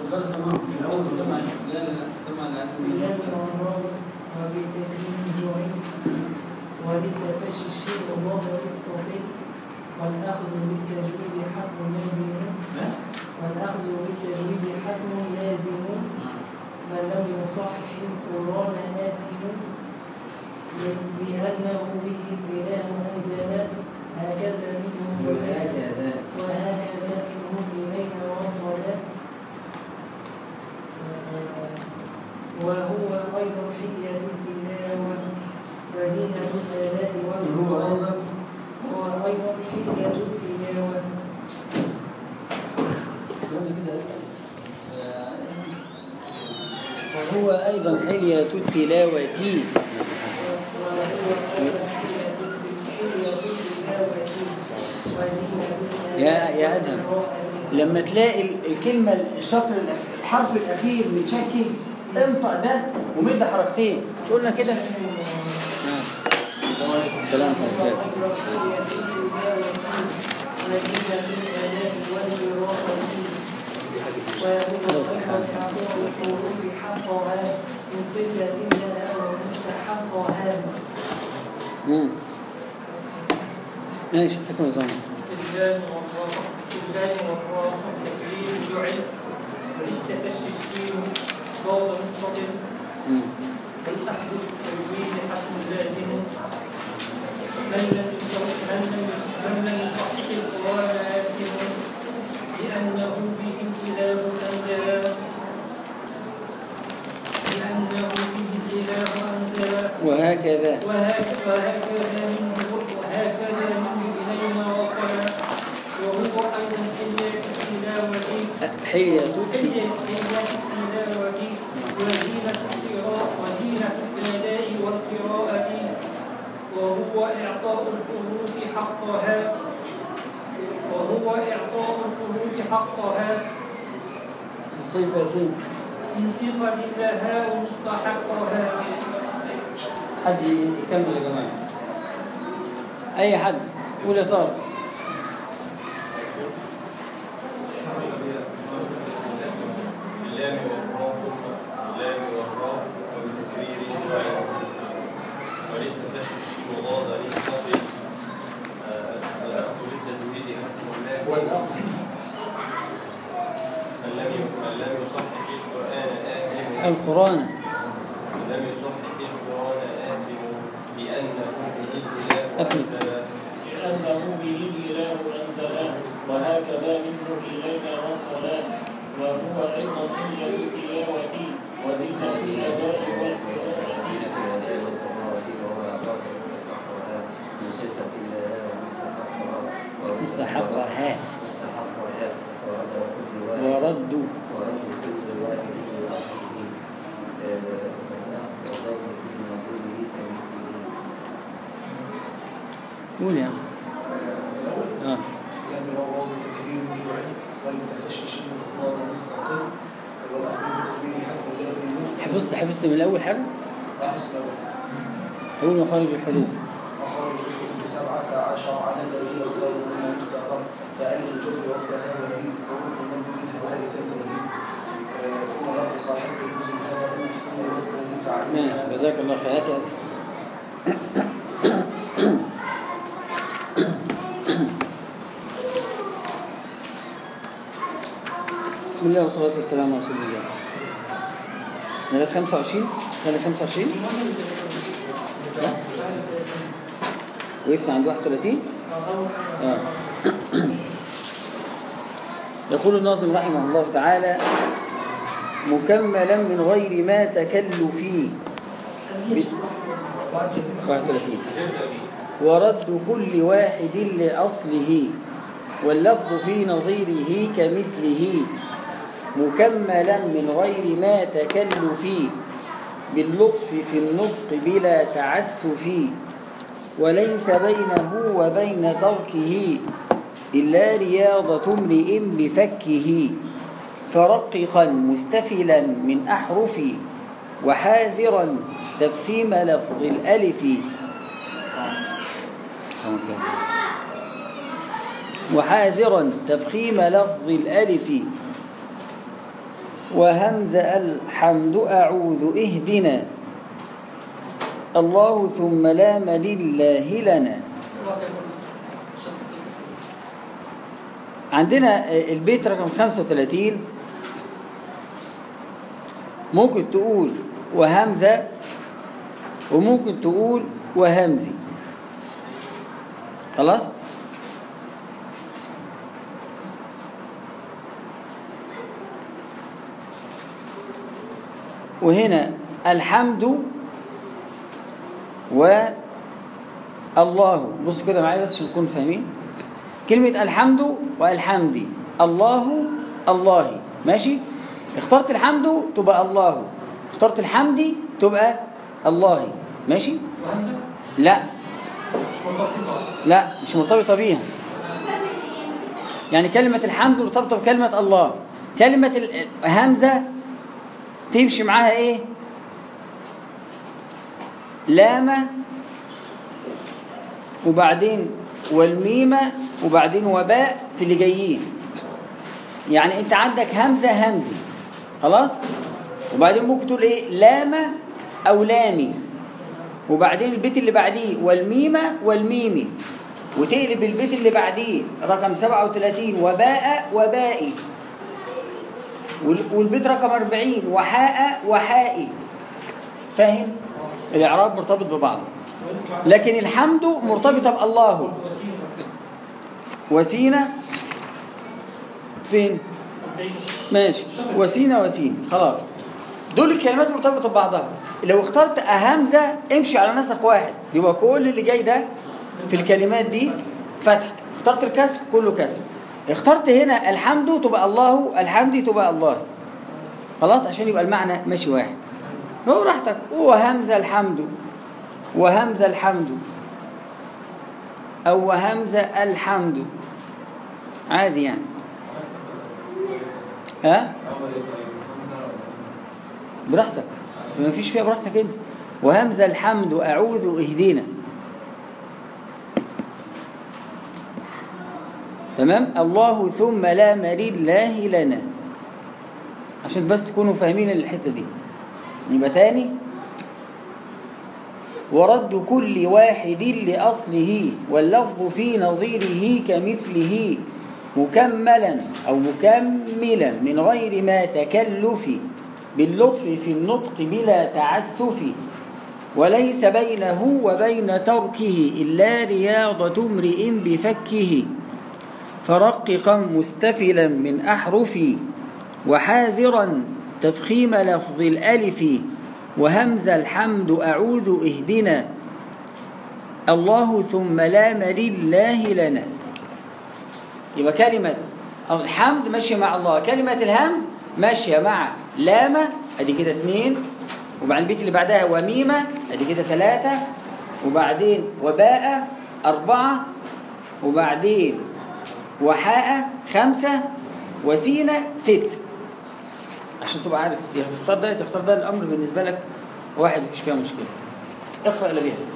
وده سمعه الأول سمع لا لا لا سمع بلاد الأمراض وبتكريم الجوع وللتفشي الشيء الله يستطيع والأخذ بالتجويد حق لازم والأخذ بالتجويد حق لازم من لم يصحح القرآن آثم بأنه به الإله أنزل هكذا منه وهكذا وهكذا منه إلينا وصل وهو أيضا حلية التلاوة وزينة الآلاء هو والقرآن أيضا هو أيضا حلية التلاوة وهو أيضا حلية التلاوة وهو أيضا حلية حلية التلاوة وزينة يا- الآلاء يا أدهم. والقراءة. لما تلاقي ال- الكلمة الشطر الأخ- الحرف الأخير متشكل انطق ده ومد حركتين مش قلنا كده؟ نعم. سلام عليكم. مم. ماشي حكم نظام التلبان والراء التلبان والراء تكريم جعل وللتفشي الشين ضوء مستطيل مم. والأخذ بالتجويد حق لازم من لم يصح من لم من لم يصحح القرآن آثم لأنه به الإله أنزل لأنه به الإله أنزل وهكذا وهك- وهكذا منه وهكذا منه إلينا وصل وهو أيضا حلية التلاوة حلية حلية حلية التلاوة وزينة القراءة وزينة الأداء والقراءة وهو إعطاء الحروف حقها وهو إعطاء الحروف حقها صفتين من صفة لها ومستحقها حد يكمل يا جماعة أي حد قول يا طارق باللام والراء ثم باللام والراء وبتكرير جعل وللتفشي الشين وضاد للصفر الأخذ بالتجويد حتم لازم من لم ي- من لم يصحح القرآن آثم القرآن من لم يصحح القرآن آثم بأنه به الإله أكمل. أنزل لأنه به الإله أنزل وهكذا منه إلينا وصلا وهو أيضا حلية التلاوة وزينة الأداء والقراءة مستحقها مستحقها ورد ورد ورد كل واحد لأصله وضرب في نظره كمثله قول يا آه. لم يروى بتكرير الجوع ولتفشي الشيء الله مستقل والأخذ بتجويد حتى لازم حفظت حفظت من الأول حاجة أحس له تقول مخارج الحروف وخرج الحروف سبعة عشر على الذي يختار مما يختار فألف الجوف وقتها وهي حروف المد بالهواء تنتهي آه، ثم رب صاحب يجوز الهواء ثم وصله فعل ماشي جزاك الله خير هات يا أخي. بسم الله والصلاة والسلام على رسول الله لغاية 25 لغاية 25 ها؟ وقفنا عند 31 آه. يقول الناظم رحمه الله تعالى مكملا من غير ما تكلف 31 ورد كل واحد لأصله واللفظ في نظيره كمثله مكملا من غير ما تكلف باللطف في النطق بلا تعسف وليس بينه وبين تركه إلا رياضة امرئ بفكه فرققا مستفلا من أحرف وحاذرا تفخيم لفظ الألف وحاذرا تفخيم لفظ الألف وهمز الحمد أعوذ اهدنا الله ثم لام لله لنا عندنا البيت رقم 35 ممكن تقول وهمزة وممكن تقول وهمزي خلاص وهنا الحمد والله بص كده معايا بس عشان تكونوا فاهمين كلمة الحمد والحمدي الله الله ماشي اخترت الحمد تبقى الله اخترت الحمدي تبقى الله ماشي وهمزة لا مش مرتبطة لا مش مرتبطة بيها يعني كلمة الحمد مرتبطة بكلمة الله كلمة ال- همزة تمشي معاها ايه لامة وبعدين والميمة وبعدين وباء في اللي جايين يعني انت عندك همزة همزي خلاص وبعدين ممكن تقول ايه لامة او لامي وبعدين البيت اللي بعديه والميمة والميمي وتقلب البيت اللي بعديه رقم 37 وباء وبائي وال- والبيت رقم 40 وحاء وحائي فاهم الاعراب مرتبط ببعضه لكن الحمد مرتبطه بالله وسينة فين ماشي وسينة وسين خلاص دول الكلمات مرتبطة ببعضها لو اخترت همزة امشي على نسق واحد يبقى كل اللي جاي ده في الكلمات دي فتح اخترت الكسر كله كسر اخترت هنا الحمد تبقى الله الحمدي تبقى الله خلاص عشان يبقى المعنى ماشي واحد هو راحتك وهمزة الحمد وهمزة الحمد أو وهمزة الحمد عادي يعني ها براحتك ما فيش فيها براحتك انت وهمزة الحمد أعوذ اهدينا تمام الله ثم لا لله لنا عشان بس تكونوا فاهمين الحتة دي يبقى تاني ورد كل واحد لأصله واللفظ في نظيره كمثله مكملا أو مكملا من غير ما تكلف باللطف في النطق بلا تعسف وليس بينه وبين تركه إلا رياضة امرئ بفكه فرققا مستفلا من أحرفي وحاذرا تفخيم لفظ الألف وهمز الحمد أعوذ اهدنا الله ثم لام لله لنا يبقى كلمة الحمد ماشية مع الله كلمة الهمز ماشية مع لامة ادي كده اتنين وبعدين البيت اللي بعدها وميمة ادي كده ثلاثة وبعدين وباء أربعة وبعدين وحاء خمسة وسينة ست عشان تبقى عارف يا تختار ده يا تختار ده الأمر بالنسبة لك واحد مفيش فيها مشكلة اقرأ اللي بيها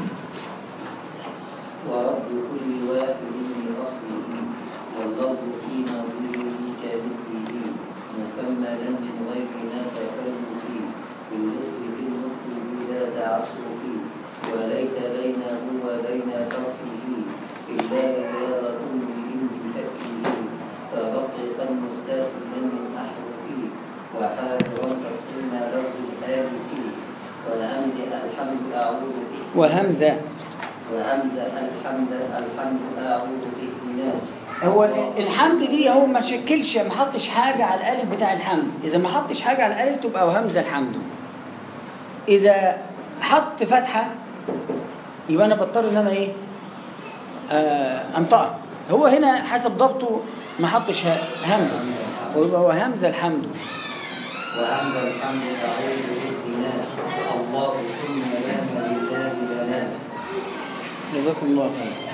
ورد كل واحد لأصله واللفظ في نظيره كمثله مكملا من غير ما تكلف باللطف في النطق بلا تعسف وليس بينه وبين تركه إلا رياضة من بفكه فرققا مستثنى من أحرفه وحاذرا تفخيم لفظ الآلف والهمز الحمد أعوذ به وهمزة وهمز الحمد الحمد أعوذ بإهدنا هو الحمد دي هو ما شكلش ما حطش حاجة على الألف بتاع الحمد إذا ما حطش حاجة على الألف تبقى وهمزة الحمد إذا حط فتحة يبقى أنا بضطر إن أنا إيه آه أنطقها هو هنا حسب ضبطه ما حطش ه- همزة ويبقى هو همزة الحمد وهمز الحمد أعوذ بإهدنا الله ثم لام لله لنا جزاكم الله خير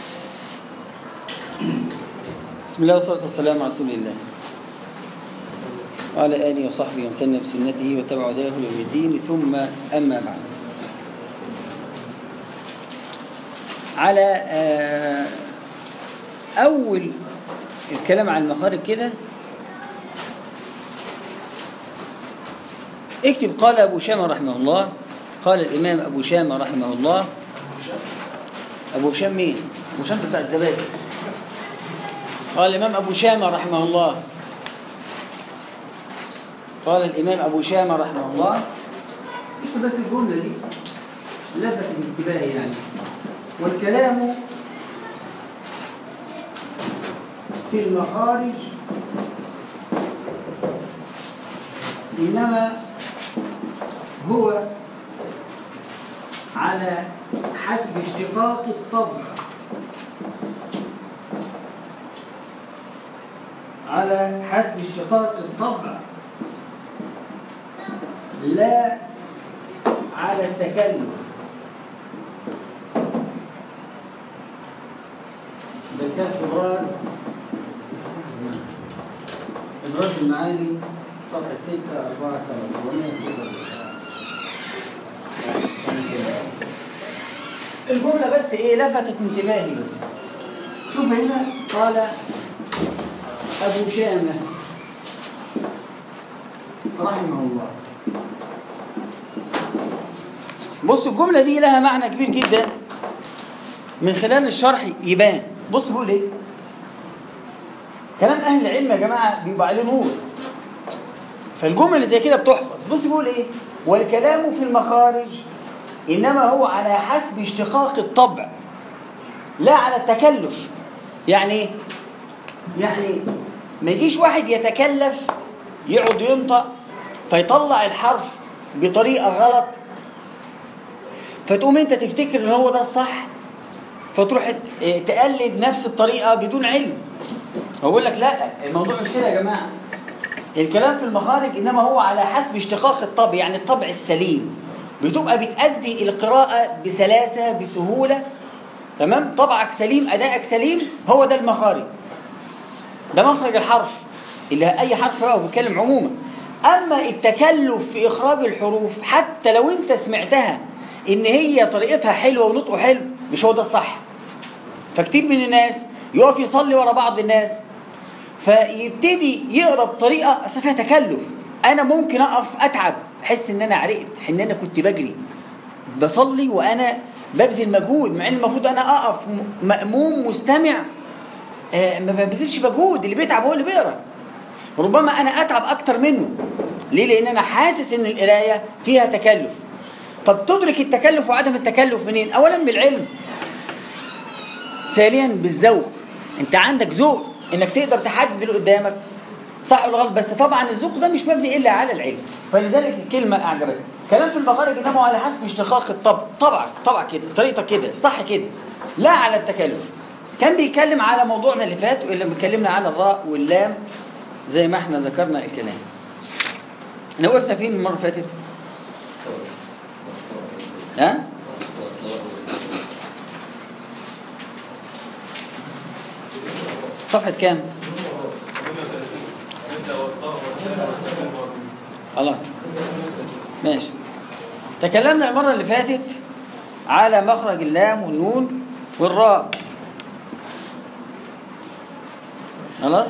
بسم الله والصلاة والسلام على رسول الله وعلى آله وصحبه وسلم بسنته وتبع هداه ليوم الدين ثم أما بعد على آه، أول الكلام عن المخارج كده اكتب قال أبو شامة رحمه الله قال الإمام أبو شامة رحمه الله أبو شام مين؟ أبو شام بتاع الزبادي قال الإمام أبو شامة رحمه الله قال الإمام أبو شامة رحمه الله اكتب بس الجملة دي لفت الانتباه يعني والكلام في المخارج إنما هو على حسب اشتقاق الطبع على حسب اشتقاق الطبع لا على التكلف ده كان في الراس الراس المعاني صفحة 6 4 7 الجملة بس ايه لفتت انتباهي بس شوف هنا قال أبو شامة رحمه الله بص الجملة دي لها معنى كبير جدا من خلال الشرح يبان بص بيقول ايه كلام اهل العلم يا جماعه بيبقى عليه نور فالجمل اللي زي كده بتحفظ بص بيقول ايه والكلام في المخارج انما هو على حسب اشتقاق الطبع لا على التكلف يعني ايه يعني ما يجيش واحد يتكلف يقعد ينطق فيطلع الحرف بطريقه غلط فتقوم انت تفتكر ان هو ده الصح فتروح تقلد نفس الطريقه بدون علم اقول لك لا الموضوع مش كده يا جماعه الكلام في المخارج انما هو على حسب اشتقاق الطبع يعني الطبع السليم بتبقى بتأدي القراءة بسلاسة بسهولة تمام طبعك سليم أدائك سليم هو ده المخارج ده مخرج الحرف اللي أي حرف بقى بيتكلم عموما أما التكلف في إخراج الحروف حتى لو أنت سمعتها إن هي طريقتها حلوة ونطقه حلو مش هو ده الصح فكتير من الناس يقف يصلي ورا بعض الناس فيبتدي يقرا بطريقه اصل فيها تكلف انا ممكن اقف اتعب احس ان انا عرقت ان انا كنت بجري بصلي وانا ببذل مجهود مع ان المفروض انا اقف ماموم مستمع آه ما ببذلش مجهود اللي بيتعب هو اللي بيقرا ربما انا اتعب اكتر منه ليه لان انا حاسس ان القرايه فيها تكلف طب تدرك التكلف وعدم التكلف منين اولا بالعلم ثانيا بالذوق انت عندك ذوق انك تقدر تحدد اللي قدامك صح ولا غلط بس طبعا الذوق ده مش مبني الا على العلم فلذلك الكلمه اعجبتني كلام في المخارج انما على حسب اشتقاق الطبع طبعك طبعك كده طريقتك كده صح كده لا على التكلف كان بيتكلم على موضوعنا اللي فات واللي اتكلمنا على الراء واللام زي ما احنا ذكرنا الكلام احنا وقفنا فين المره اللي فاتت ها صفحة كام؟ خلاص ماشي تكلمنا المرة اللي فاتت على مخرج اللام والنون والراء خلاص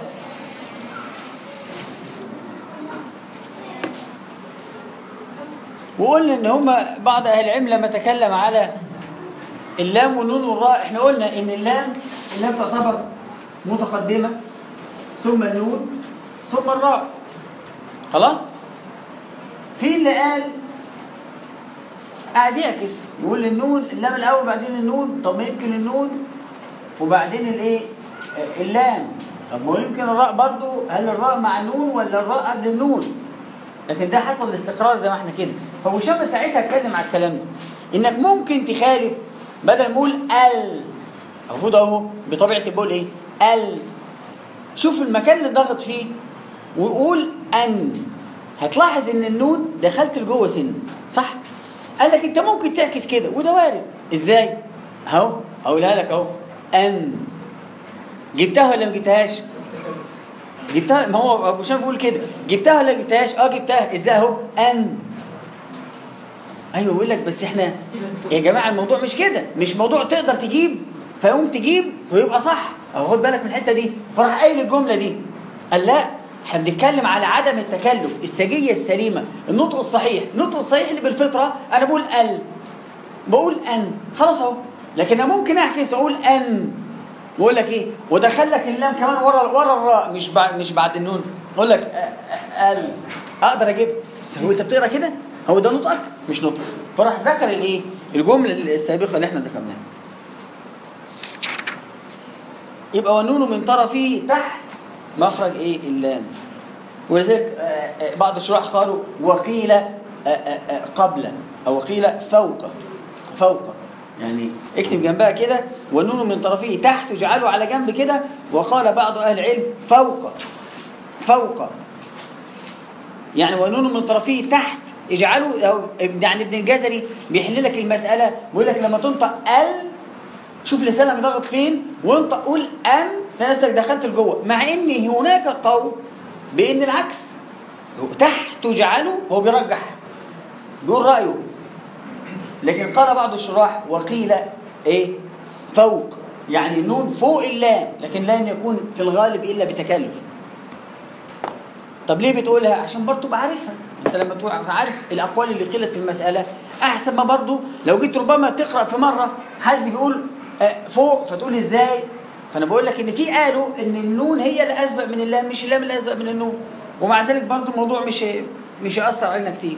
وقلنا ان هما بعض اهل العلم لما تكلم على اللام والنون والراء احنا قلنا ان اللام اللام تعتبر متقدمة ثم النون ثم الراء خلاص في اللي قال قاعد يعكس يقول النون اللام الاول بعدين النون طب ما يمكن النون وبعدين الايه اللام طب ما يمكن الراء برضو هل الراء مع النون ولا الراء قبل النون لكن ده حصل الاستقرار زي ما احنا كده فوشام ساعتها اتكلم على الكلام ده انك ممكن تخالف بدل ما اقول ال المفروض اهو بطبيعتي بقول ايه ال شوف المكان اللي ضغط فيه وقول ان هتلاحظ ان النون دخلت لجوه سن صح قال لك انت ممكن تعكس كده وده وارد ازاي اهو هقولها لك اهو ان جبتها ولا ما جبتهاش جبتها ما هو ابو شام بيقول كده جبتها ولا ما جبتهاش اه جبتها ازاي اهو ان ايوه بيقول لك بس احنا يا جماعه الموضوع مش كده مش موضوع تقدر تجيب فيقوم تجيب ويبقى صح او خد بالك من الحته دي فراح قايل الجمله دي قال لا احنا بنتكلم على عدم التكلف السجيه السليمه النطق الصحيح النطق الصحيح اللي بالفطره انا بقول ال بقول ان خلاص اهو لكن انا ممكن اعكس اقول ان بقول لك ايه ودخل لك اللام كمان ورا ورا الراء مش بعد مش بعد النون اقول لك أ- أ- ال اقدر اجيب بس هو انت بتقرا كده هو ده نطقك مش نطق فراح ذكر الايه الجمله السابقه اللي احنا ذكرناها يبقى والنون من طرفه تحت مخرج ايه اللام ولذلك آه، آه، بعض الشراح قالوا وقيل آه، آه، آه، قبل او قيل فوق فوق يعني اكتب جنبها كده والنون من طرفه تحت اجعله على جنب كده وقال بعض اهل العلم فوق فوق يعني والنون من طرفه تحت اجعله أو يعني ابن الجزري بيحل لك المساله بيقول لك لما تنطق ال شوف لسانك ضغط فين وانت قول ان تلاقي نفسك دخلت لجوه مع ان هناك قول بان العكس تحت تجعله هو بيرجح بيقول رايه لكن قال بعض الشراح وقيل ايه فوق يعني النون فوق اللام لكن لن يكون في الغالب الا بتكلف طب ليه بتقولها عشان برضه تبقى عارفها انت لما تبقى عارف الاقوال اللي قيلت في المساله احسن ما برضه لو جيت ربما تقرا في مره حد بيقول آه، فوق فتقول ازاي فانا بقول لك ان في قالوا ان النون هي اللي اسبق من اللام مش اللام اللي اسبق من النون ومع ذلك برضه الموضوع مش مش هيأثر علينا كتير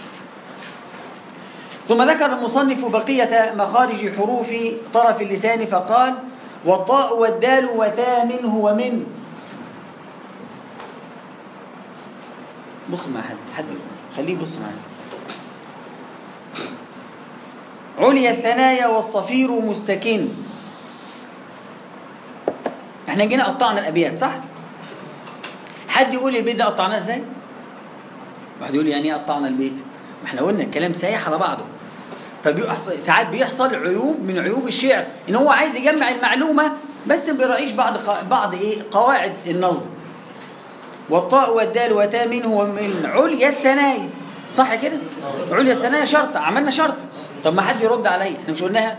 ثم ذكر المصنف بقية مخارج حروف طرف اللسان فقال والطاء والدال وتا منه ومن بص مع حد حد خليه يبص معايا عليا الثنايا والصفير مستكن احنا جينا قطعنا الابيات صح حد يقول البيت ده قطعناه ازاي واحد يقول يعني ايه قطعنا البيت ما احنا قلنا الكلام سايح على بعضه فبيحصل ساعات بيحصل عيوب من عيوب الشعر ان هو عايز يجمع المعلومه بس ما بيراعيش بعض ق- بعض ايه قواعد النظم والطاء والدال وتا منه ومن عليا الثنايا صح كده عليا الثنايا شرط عملنا شرط طب ما حد يرد عليا احنا مش قلناها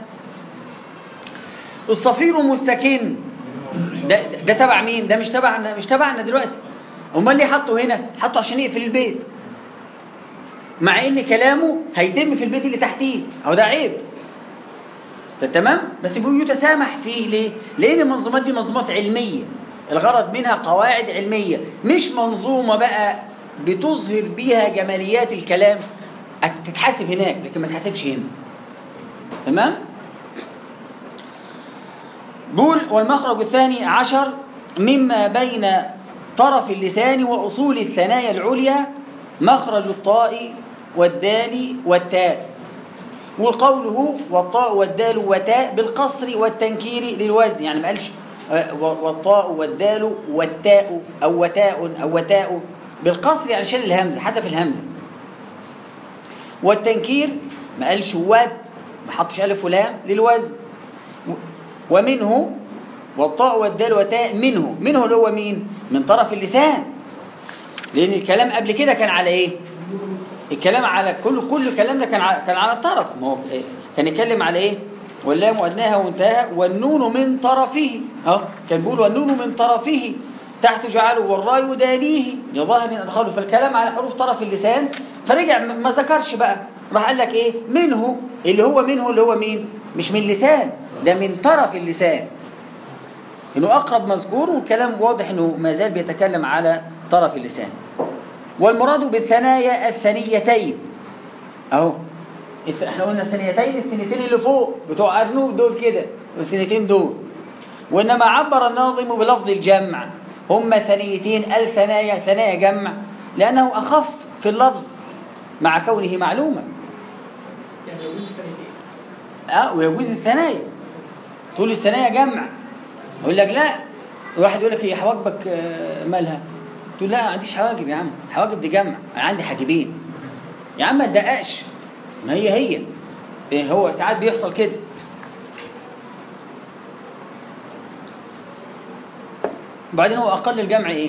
الصفير مستكن ده ده تبع مين ده مش تبعنا مش تبعنا دلوقتي امال ليه حطه هنا حطه عشان يقفل البيت مع ان كلامه هيتم في البيت اللي تحتيه هو ده عيب ده تمام بس بيقول يتسامح فيه ليه لان المنظومات دي منظومات علميه الغرض منها قواعد علميه مش منظومه بقى بتظهر بيها جماليات الكلام تتحاسب هناك لكن ما تحاسبش هنا تمام بول والمخرج الثاني عشر مما بين طرف اللسان وأصول الثنايا العليا مخرج الطاء والدال والتاء وقوله والطاء والدال وتاء بالقصر والتنكير للوزن يعني ما قالش آه، والطاء والدال والتاء أو وتاء أو وتاء بالقصر يعني شال الهمزة حذف الهمزة والتنكير ما قالش ود ما حطش ألف ولام للوزن ومنه والطاء والدال وتاء منه منه اللي هو مين من طرف اللسان لان الكلام قبل كده كان على ايه الكلام على كل كل كلامنا كان على كان على الطرف ما هو إيه؟ كان يتكلم على ايه واللام ادناها وانتهاها والنون من طرفه اه كان بيقول والنون من طرفه تحت جعله والراي داليه لظاهر ادخله فالكلام على حروف طرف اللسان فرجع ما ما ذكرش بقى راح قال لك ايه منه اللي هو منه اللي هو مين مش من لسان ده من طرف اللسان انه اقرب مذكور والكلام واضح انه ما زال بيتكلم على طرف اللسان والمراد بالثنايا الثنيتين اهو الث- احنا قلنا الثنيتين السنتين اللي فوق بتوع ارنوب دول كده السنتين دول وانما عبر الناظم بلفظ الجمع هما ثنيتين الثنايا ثنايا جمع لانه اخف في اللفظ مع كونه معلوما يعني يجوز فريقين اه ويجوز الثنايا تقول الثنايا جمع يقول لك لا واحد يقول لك هي حواجبك آه، مالها تقول لا ما عنديش حواجب يا عم حواجب دي جمع انا عندي حاجبين يا عم ما تدققش ما هي هي إيه هو ساعات بيحصل كده وبعدين هو اقل الجمع ايه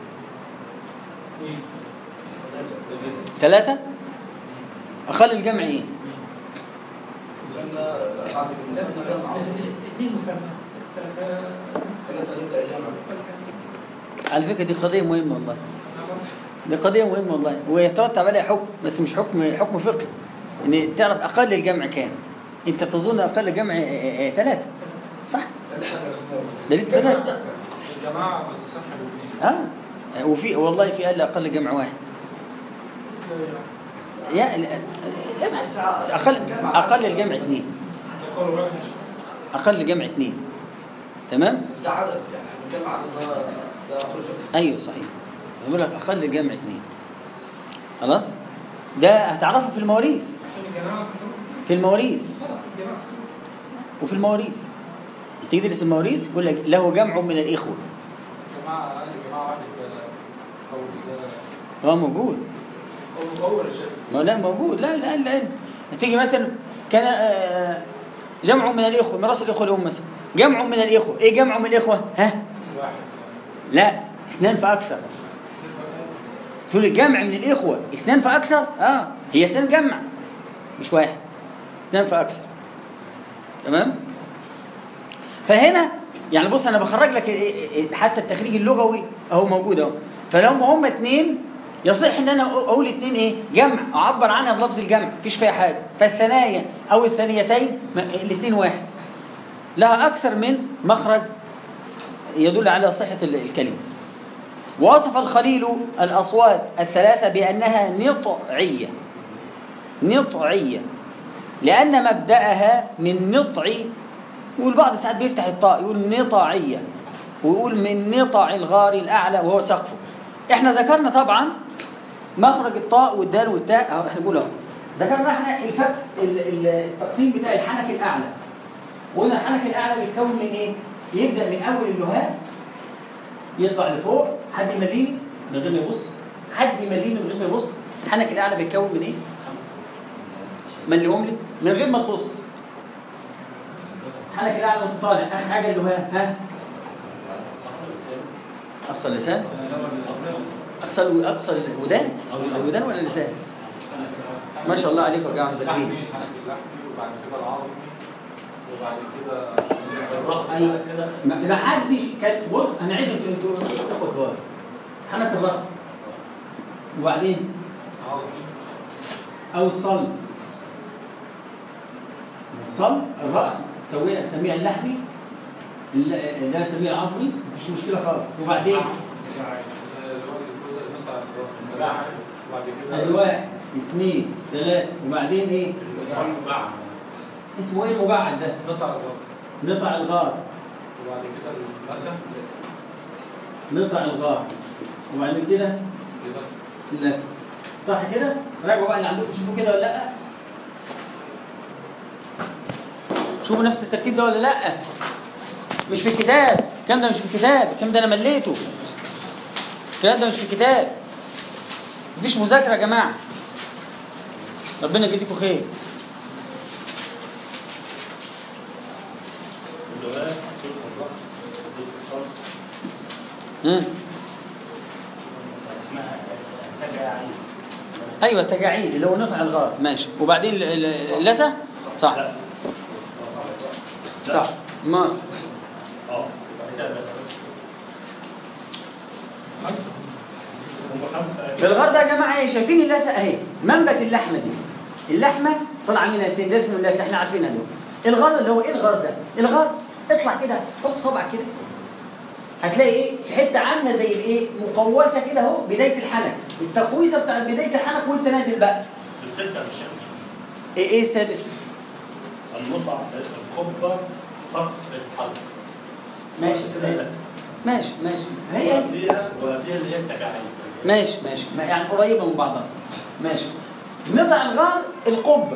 ثلاثة اقل الجمع ايه مثنى قاعدة في المثنى جمع اثنين مسمى ثلاثة ثلاثة نبدأ الجمع على فكره دي قضيه مهمه والله دي قضيه مهمه والله ويترتب عليها حكم بس مش حكم حكم فقهي ان تعرف اقل الجمع كام انت تظن اقل جمع ثلاثه صح ده اللي احنا درسناه ده اللي درست الجماعة بتصح بالاثنين اه وفي والله في قال اقل جمع واحد يا لا لا، بس اقل اقل الجمع اثنين ده قالوا راجح اقل جمع اثنين تمام بس ده عدد يعني احنا بنتكلم عدد ده ده امر فقهي ايوه صحيح بقول لك اقل جمع اثنين خلاص ده هتعرفه في المواريث عشان الجماعة في المواريث صدق الجماعة وفي المواريث تدرس المواريث يقول لك له جمع من الاخوه جماعة أقل جماعة واحد ده قول ده هو موجود قول قول الشاذ ما لا موجود لا لا لا تيجي مثلا كان آه، جمع من الاخوه ميراث الاخوه الام مثلا جمع من الاخوه ايه جمع من الاخوه ها واحد لا اثنان فاكثر تقول الجمع من الاخوه اثنان فاكثر اه هي اثنان جمع مش واحد اثنان فاكثر تمام فهنا يعني بص انا بخرج لك إيه- إيه- حتى التخريج اللغوي اهو موجود اهو فلو هم اثنين يصح ان انا اقول اثنين ايه جمع اعبر عنها بلفظ الجمع مفيش فيها حاجه فالثنايا او الثنيتين الاثنين واحد لها اكثر من مخرج يدل على صحه ال- الكلمه وصف الخليل الأصوات الثلاثة بأنها نطعية نطعية لأن مبدأها من نطع والبعض ساعات بيفتح الطاء يقول نطعية ويقول من نطع الغار الأعلى وهو سقفه احنا ذكرنا طبعا مخرج الطاء والدال والتاء اهو احنا بنقول اهو ذكرنا احنا الفك ال- ال- التقسيم بتاع الحنك الأعلى وقلنا الحنك الأعلى بيتكون من ايه؟ يبدأ من أول اللهاب يطلع لفوق حد يمليني من غير ما يبص حد يمليني من غير ما يبص الحنك الاعلى بيتكون من ايه مليهم لي من غير ما تبص الحنك الاعلى وانت طالع اخر حاجه اللي هو ها اقصى اللسان اقصى الو- اقصى الودان الودان ولا اللسان ما شاء الله عليكم يا جماعه مذاكرين اللحمي حنك اللحمي وبعد كده العظمي وبعد كده ايوه كده ما ما حدش كان بص هنعيد انتوا انتوا تاخد بالك حنك الرخم وبعدين عظمي او الصلب الصلب الرخم سويها سميها اللحمي ال- ده سميها العصبي مفيش مشكله خالص وبعدين الجزء اللي بيطلع الرقم وبعد كده ادي واحد اثنين ثلاثه وبعدين ايه اسمه ايه المجعد ده نقطع الرقم نطع الغار وبعد كده المسح نطع الغار وبعد كده لمسح لا صح كده راجعوا بقى اللي عندكم شوفوا كده ولا لا شوفوا نفس الترتيب ده ولا لا مش في الكتاب الكلام ده مش في الكتاب الكلام ده انا مليته الكلام ده مش في الكتاب مفيش مذاكره يا جماعه ربنا يجزيكم خير اللغات شوف الرقص شوف الصرف مم. اسمها تجاعيد ايوه تجاعيد اللي هو نطع الغار ماشي وبعدين ال- ال- اللثه صح لا صح ما اه كده بس بس هم خمسه بالغار ده يا جماعه ايه شايفين اللثه اهي منبت اللحمه دي اللحمه طالعه منها سن ده اسمه اللثه احنا عارفينها دول الغار اللي هو ايه الغار ده الغار اطلع كده حط صبعك كده هتلاقي ايه في حته عامله زي الايه مقوسه كده اهو بدايه الحنك التقويسه بتاعت بدايه الحنك وانت نازل بقى الستة مش ايه ايه السادس النطع القبة صف الحلق ماشي كده بس ماشي ماشي هي وقبليها وقبليها اللي هي التجاعيد ماشي ماشي ما- يعني قريبه من بعضها ماشي نطع الغار القبه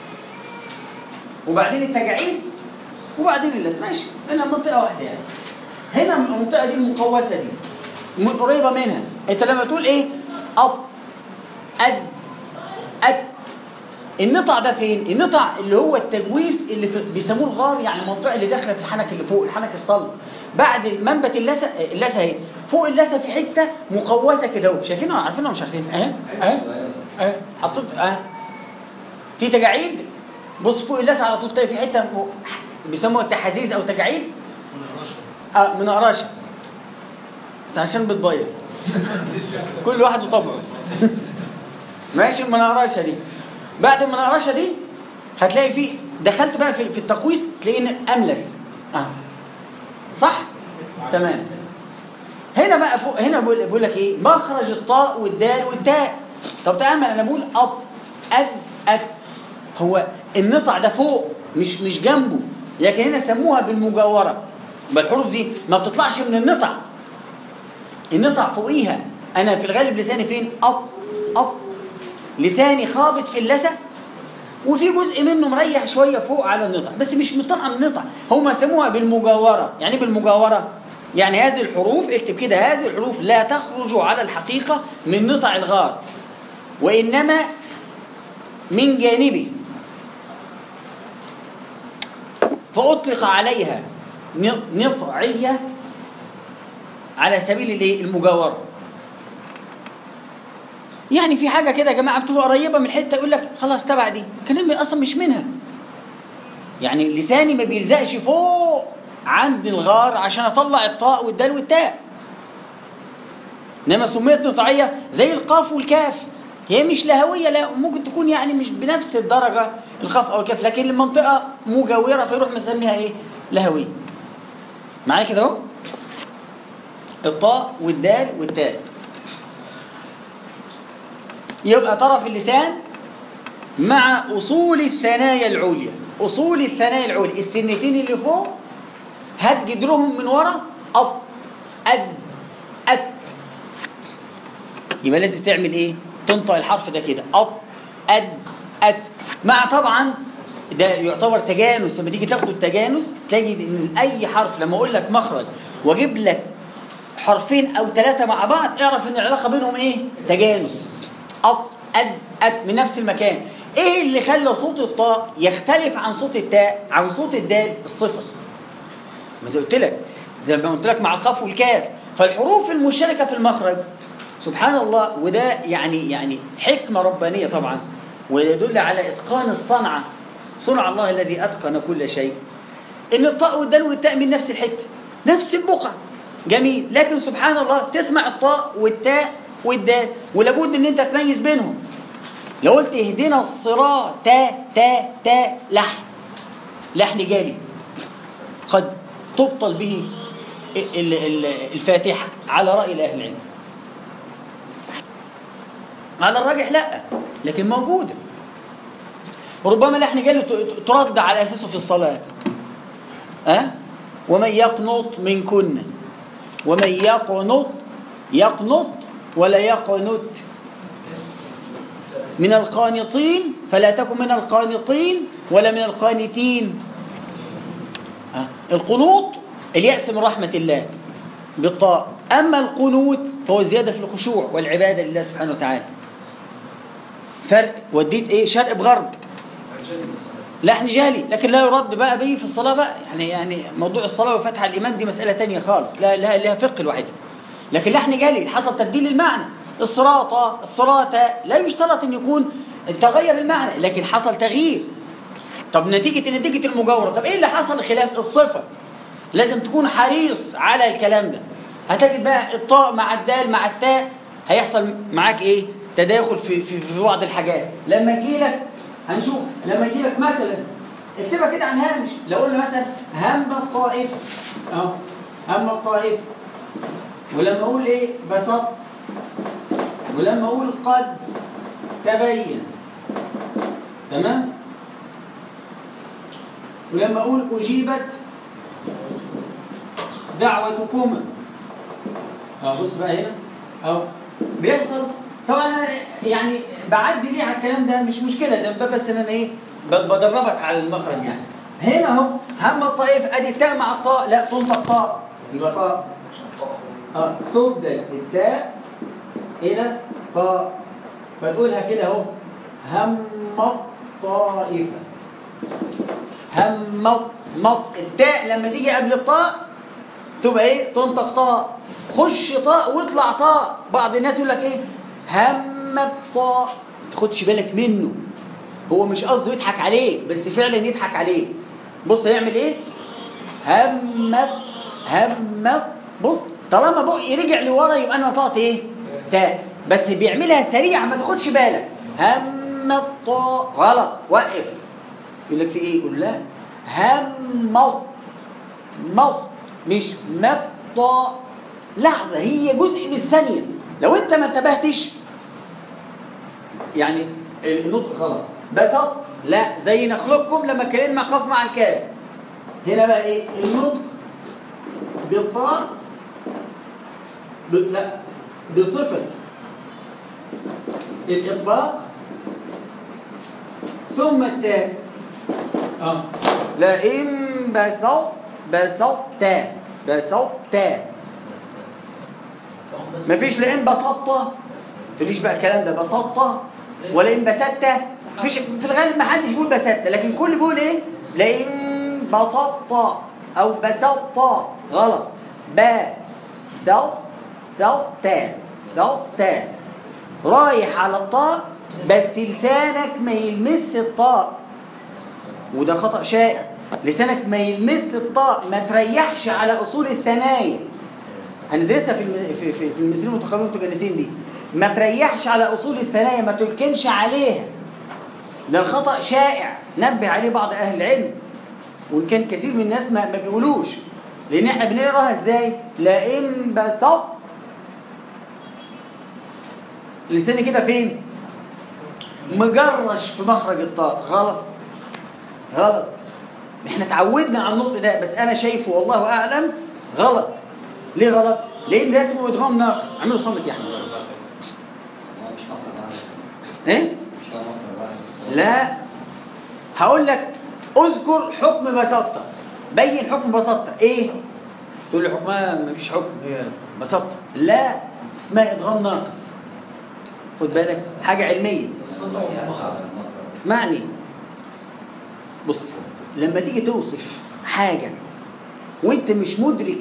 وبعدين التجاعيد وبعدين اللثه ماشي هنا منطقه واحده يعني هنا المنطقه دي المقوسه دي م- قريبه منها انت لما تقول ايه أط أد أد النطع ده فين؟ النطع اللي هو التجويف اللي في بيسموه الغار يعني المنطقه اللي داخله في الحنك اللي فوق الحنك الصلب بعد منبت اللثه اللثه اهي فوق اللثه في حته مقوسه كده اهو شايفينها ولا عارفينها ولا مش عارفين اهي اهي اهي حطيت اهي في تجاعيد بص فوق اللثه على طول تلاقي في حته م- بيسموها التحازيز او تجاعيد اه من قراشه انت عشان بتضيع كل واحد وطبعه ماشي ما نقراش دي بعد ما نقراش دي هتلاقي في دخلت بقى في في التقويس تلاقي ان املس اه صح تمام هنا بقى فوق هنا بقول بقول لك ايه مخرج الطاء والدال والتاء طب تامل انا بقول أط أد أد هو النطع ده فوق مش مش جنبه لكن هنا سموها بالمجاوره يبقى الحروف دي ما بتطلعش من النطع النطع فوقيها انا في الغالب لساني فين أط أط لساني خابط في اللثه وفي جزء منه مريح شويه فوق على النطع بس مش مطلع من النطع هم سموها بالمجاوره يعني إيه بالمجاوره يعني هذه الحروف اكتب كده هذه الحروف لا تخرج على الحقيقه من نطع الغار وانما من جانبه فاطلق عليها ن- نطعيه على سبيل الايه المجاوره يعني في حاجه كده يا جماعه بتبقى قريبه من الحته يقول لك خلاص تبع دي كلامي اصلا مش منها يعني لساني ما بيلزقش فوق عند الغار عشان اطلع الطاء والدال والتاء انما سميت نطعيه زي القاف والكاف هي مش لهويه لا ممكن تكون يعني مش بنفس الدرجه القاف او الكاف لكن المنطقه مجاوره فيروح مسميها ايه لهويه معايا كده اهو الطاء والدال والتاء يبقى طرف اللسان مع اصول الثنايا العليا اصول الثنايا العليا السنتين اللي فوق هات جدرهم من ورا أط أد أت يبقى لازم تعمل ايه تنطق الحرف ده كده أط أد أت مع طبعا ده يعتبر تجانس لما تيجي تاخدوا التجانس تجد ان اي حرف لما اقول لك مخرج واجيب لك حرفين او ثلاثه مع بعض اعرف ان العلاقه بينهم ايه تجانس أط أد أت من نفس المكان ايه اللي خلى صوت الطاء يختلف عن صوت التاء عن صوت الدال الصفر ما زي قلت لك زي ما قلت لك مع القاف والكاف فالحروف المشتركه في المخرج سبحان الله وده يعني يعني حكمه ربانيه طبعا ويدل على اتقان الصنعه صنع الله الذي اتقن كل شيء ان الطاء والدال والتاء من نفس الحته نفس البقعه جميل لكن سبحان الله تسمع الطاء والتاء والدال ولابد ان انت تميز بينهم لو قلت اهدنا الصراط تا تا تا لحن لحن جالي قد تبطل به ال- ال- الفاتحة على رأي أهل العلم على الراجح لا لكن موجودة وربما لحن جالي ت- ترد على أساسه في الصلاة أه؟ ومن يقنط منكن ومن يقنط يقنط ولا يقنت من القانطين فلا تكن من القانطين ولا من القانتين آه. القنوط اليأس من رحمة الله بالطاء أما القنوت فهو زيادة في الخشوع والعبادة لله سبحانه وتعالى فرق وديت إيه شرق بغرب لحن جالي لكن لا يرد بقى به في الصلاة بقى يعني يعني موضوع الصلاة وفتح الإمام دي مسألة تانية خالص لا لها لها فقه لوحدها لكن لحن جالي حصل تبديل المعنى الصراطة الصراطة لا يشترط أن يكون تغير المعنى لكن حصل تغيير طب نتيجة نتيجة المجاورة طب ايه اللي حصل خلاف الصفة لازم تكون حريص على الكلام ده هتجد بقى الطاء مع الدال مع التاء هيحصل معاك ايه تداخل في في, في بعض الحاجات لما يجي لك هنشوف لما يجي لك مثلا اكتبها كده عن هامش لو قلنا مثلا هم الطائف اهو هم الطائف ولما اقول ايه بسط ولما اقول قد تبين تمام ولما اقول اجيبت دعوتكما اه بص بقى هنا اهو بيحصل طبعا أنا يعني بعدي ليه على الكلام ده مش مشكله ده من باب بس ان انا ايه ب- بدربك على المخرج يعني هنا اهو هم الطائف ادي التاء مع الطاء لا تنطق طاء يبقى طاء اه تبدل التاء الى طاء فتقولها كده اهو هم الطائفه هم مط التاء لما تيجي قبل الطاء تبقى ايه تنطق طاء خش طاء واطلع طاء بعض الناس يقول لك ايه هم الطاء ما تاخدش بالك منه هو مش قصده يضحك عليه بس فعلا يضحك عليه بص هيعمل ايه همت همت بص طالما بقي رجع لورا يبقى انا نطقت ايه تاء بس بيعملها سريع ما تاخدش بالك هم الطاء غلط وقف يقول لك في ايه يقول لا هم مط مش مط لحظة هي جزء من الثانية لو انت ما انتبهتش يعني النطق غلط بسط لا زي نخلقكم لما اتكلمنا مع قاف مع الكاف هنا بقى ايه النطق بالطاء ب... لا بصفة الإطباق ثم التاء اه لئن بسط بسطت بسطت مفيش لئن بسطت ما تقوليش بقى الكلام ده بسطت ولا ان بسطت مفيش في الغالب ما حدش بيقول بسطت لكن كل بيقول ايه لئن بسطت او بسطت غلط بسط سطت سطت رايح على الطاء بس لسانك ما يلمس الطاء وده خطأ شائع لسانك ما يلمس الطاء ما تريحش على أصول الثنايا هندرسها في الم- في في, في المصريين المتقابلين المتجانسين دي ما تريحش على أصول الثنايا ما تركنش عليها ده الخطأ شائع نبه عليه بعض أهل العلم وإن كان كثير من الناس ما, ما بيقولوش لأن احنا بنقراها ازاي لئن بسط لساني كده فين مجرش في مخرج الطاء غلط غلط احنا اتعودنا على النطق ده بس انا شايفه والله اعلم غلط ليه غلط لان ده اسمه ادغام ناقص اعملوا صمت يا احمد هو مش مخرج واحد ايه مش هو مخرج واحد لا هقول لك اذكر حكم بساطة بين حكم بساطة ايه تقول لي حكمها مفيش حكم هي بساطة لا اسمها ادغام ناقص خد بالك حاجة علمية الصفة يعني والمخرج المخرج اسمعني بص لما تيجي توصف حاجة وانت مش مدرك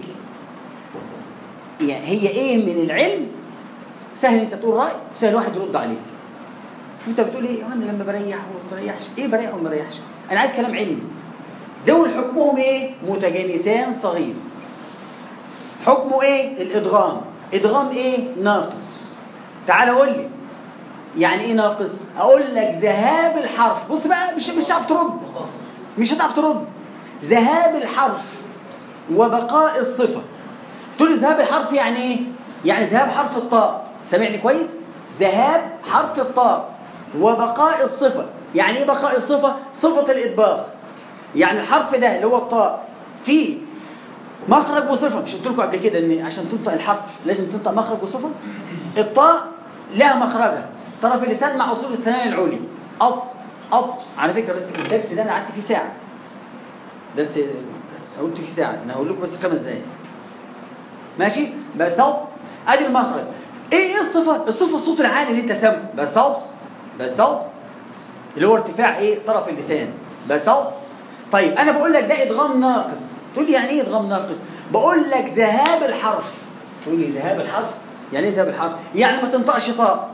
يعني هي ايه من العلم سهل انت تقول رأي وسهل واحد يرد عليك شوف انت بتقول ايه انا لما بريح وما بريحش ايه بريح وما بريحش انا عايز كلام علمي دول حكمهم ايه متجانسان صغير حكمه ايه الادغام ادغام ايه ناقص تعال قول لي يعني ايه ناقص اقول لك ذهاب الحرف بص بقى مش مش هتعرف ترد مقاصد مش هتعرف ترد ذهاب الحرف وبقاء الصفة تقول لي ذهاب الحرف يعني ايه يعني ذهاب حرف الطاء سامعني كويس ذهاب حرف الطاء وبقاء الصفة يعني ايه بقاء الصفة صفة الإطباق يعني الحرف ده اللي هو الطاء فيه مخرج وصفة مش قلت لكم قبل كده ان عشان تنطق الحرف لازم تنطق مخرج وصفة الطاء لها مخرجها طرف اللسان مع اصول الثنايا العليا أط أط على فكرة بس الدرس ده انا قعدت فيه ساعة درس قلت فيه ساعة انا هقول لكم بس خمس دقايق ماشي بسط ادي المخرج ايه ايه الصفة الصفة الصوت العالي اللي انت سامعه بسط بسط اللي هو ارتفاع ايه طرف اللسان بسط طيب انا بقول لك ده ادغام ناقص تقول لي يعني ايه ادغام ناقص بقول لك ذهاب الحرف تقول لي ذهاب الحرف يعني ايه ذهاب الحرف يعني ما تنطقش طاء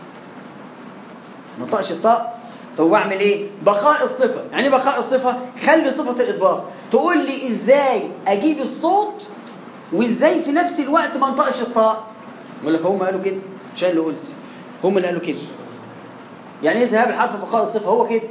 ما تنطقش الطاء طب اعمل ايه بقاء الصفه يعني ايه بقاء الصفه خلي صفه الاطباق تقول لي ازاي اجيب الصوت وازاي في نفس الوقت ما انطقش الطاء يقول لك هم قالوا كده مش انا اللي قلت هم اللي قالوا كده يعني ايه ذهاب الحرف بقاء الصفه هو كده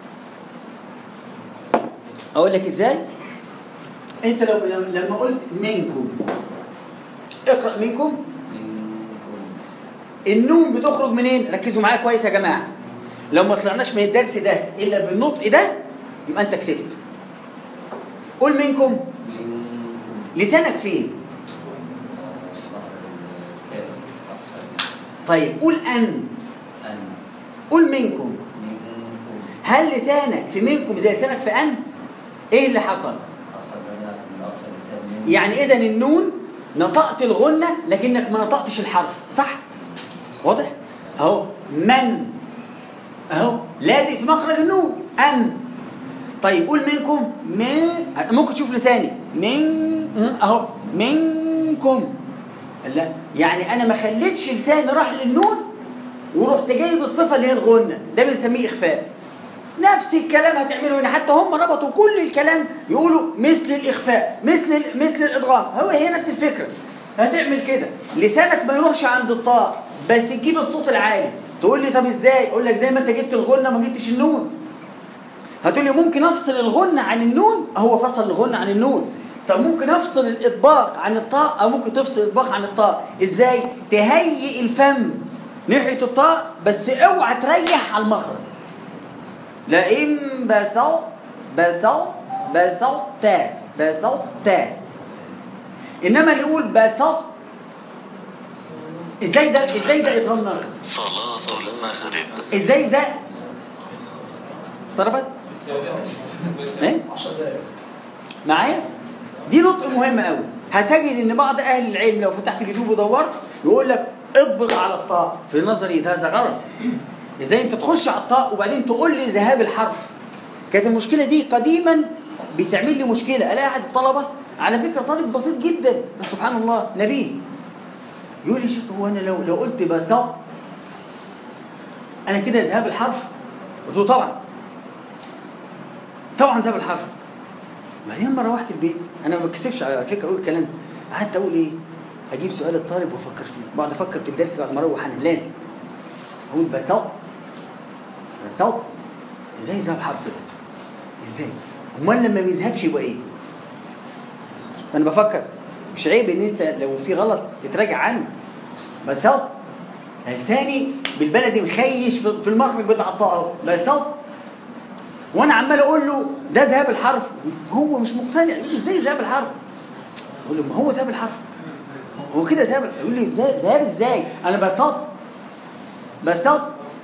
اقول لك ازاي انت لو لما قلت منكم اقرا منكم منكم النون بتخرج منين ركزوا معايا كويس يا جماعه لو ما طلعناش من الدرس ده الا بالنطق ده يبقى انت كسبت قول منكم منكم لسانك فين صار الكاف أقصى طيب قول ان أن قول منكم منكم هل لسانك في منكم زي لسانك في ان ايه اللي حصل أصل لنا من أقصى لسان من يعني اذا النون نطقت الغنه لكنك ما نطقتش الحرف صح واضح اهو من اهو لازق في مخرج النون ان طيب قول منكم من ممكن تشوف لساني من اهو منكم لا يعني انا ما خليتش لساني راح للنون ورحت جايب الصفه اللي هي الغنه ده بنسميه اخفاء نفس الكلام هتعمله هنا حتى هم ربطوا كل الكلام يقولوا مثل الاخفاء مثل ال- مثل الادغام هو هي نفس الفكره هتعمل كده لسانك ما يروحش عند الطاء بس تجيب الصوت العالي تقول لي طب ازاي اقول لك زي ما انت جبت الغنه ما جبتش النون هتقول لي ممكن افصل الغنه عن النون هو فصل الغنه عن النون طب ممكن افصل الاطباق عن الطاء او ممكن تفصل الاطباق عن الطاء ازاي تهيئ الفم ناحيه الطاء بس اوعى تريح على المخرج لئن بسط بسط بسطت بسطت انما اللي يقول بسط ازاي ده ازاي ده ادغام ناقص صلاة المغرب ازاي ده اقتربت ايه 10 دقائق معايا دي نطق مهم قوي هتجد ان بعض اهل العلم لو فتحت اليوتيوب ودورت يقول لك اطبق على الطاء في نظري هذا غلط ازاي انت تخش على الطاء وبعدين تقول لي ذهاب الحرف كانت المشكله دي قديما بتعمل لي مشكله الاقي احد الطلبه على فكره طالب بسيط جدا بس سبحان الله نبيه يقول لي شفت هو انا لو لو قلت بسط انا كده ذهاب الحرف قلت له طبعا طبعا ذهاب الحرف ما يوم ما روحت البيت انا ما بتكسفش على فكره اقول الكلام ده. قعدت اقول ايه اجيب سؤال الطالب وافكر فيه بقعد افكر في الدرس بعد ما اروح انا لازم اقول بسط بسط ازاي ذهب حرف ده ازاي امال لما ما يذهبش يبقى ايه انا بفكر مش عيب ان انت لو في غلط تتراجع عنه بسط لساني بالبلدي مخيش في في المخرج بتاع الطاء اهو بسط وانا عمال اقول له ده ذهاب الحرف هو مش مقتنع يقول لي ازاي ذهاب الحرف اقول له ما هو ذهاب الحرف هو كده ذهاب يقول لي ازاي ذهاب ازاي انا بسط بسط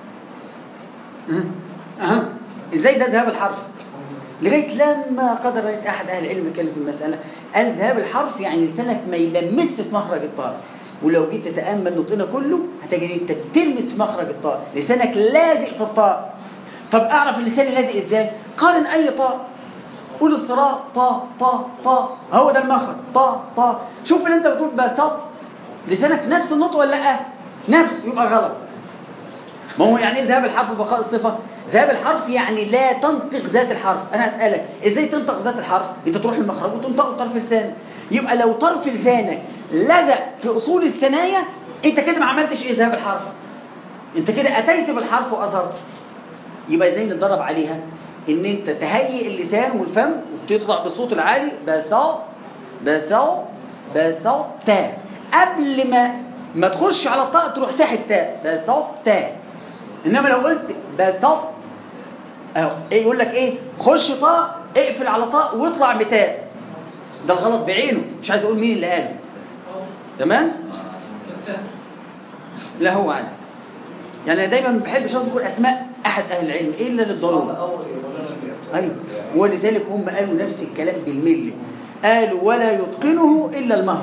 أمم. أها. ازاي ده ذهاب الحرف لغايه لما قدر احد اهل العلم يتكلم في المساله قال ذهاب الحرف يعني لسانك ما يلمس في مخرج الطاء ولو جيت تتامل نطقنا كله هتجد انت بتلمس في مخرج الطاء لسانك لازق في الطاء طب اعرف اللسان لازق ازاي قارن اي طاء قول الصراط طا طا طا هو ده المخرج طا طا شوف اللي انت بتقول بسط لسانك نفس النطق ولا لا نفس يبقى غلط ما هو يعني ايه ذهاب الحرف وبقاء الصفه ذهاب الحرف يعني لا تنطق ذات الحرف انا اسالك ازاي تنطق ذات الحرف انت تروح للمخرج وتنطقه بطرف لسانك يبقى لو طرف لسانك لزق في اصول الثنايا انت كده ما عملتش ايه ذهاب الحرف انت كده اتيت بالحرف واظهرته يبقى ازاي نتدرب عليها ان انت تهيئ اللسان والفم وتطلع بالصوت العالي بساو بساو بساو تا قبل ما ما تخش على الطاء تروح ساحب تاء بساو تا انما لو قلت بساو اهو ايه يقول لك ايه خش طاء اقفل على طاء واطلع بتاء ده الغلط بعينه مش عايز اقول مين اللي قاله تمام ستة لا هو عادي يعني أنا دايما ما بحبش اذكر اسماء احد اهل العلم الا صعب للضروره قوي ولا انا بجد ايوه ولذلك هم قالوا نفس الكلام بالملي قالوا ولا يتقنه الا المهر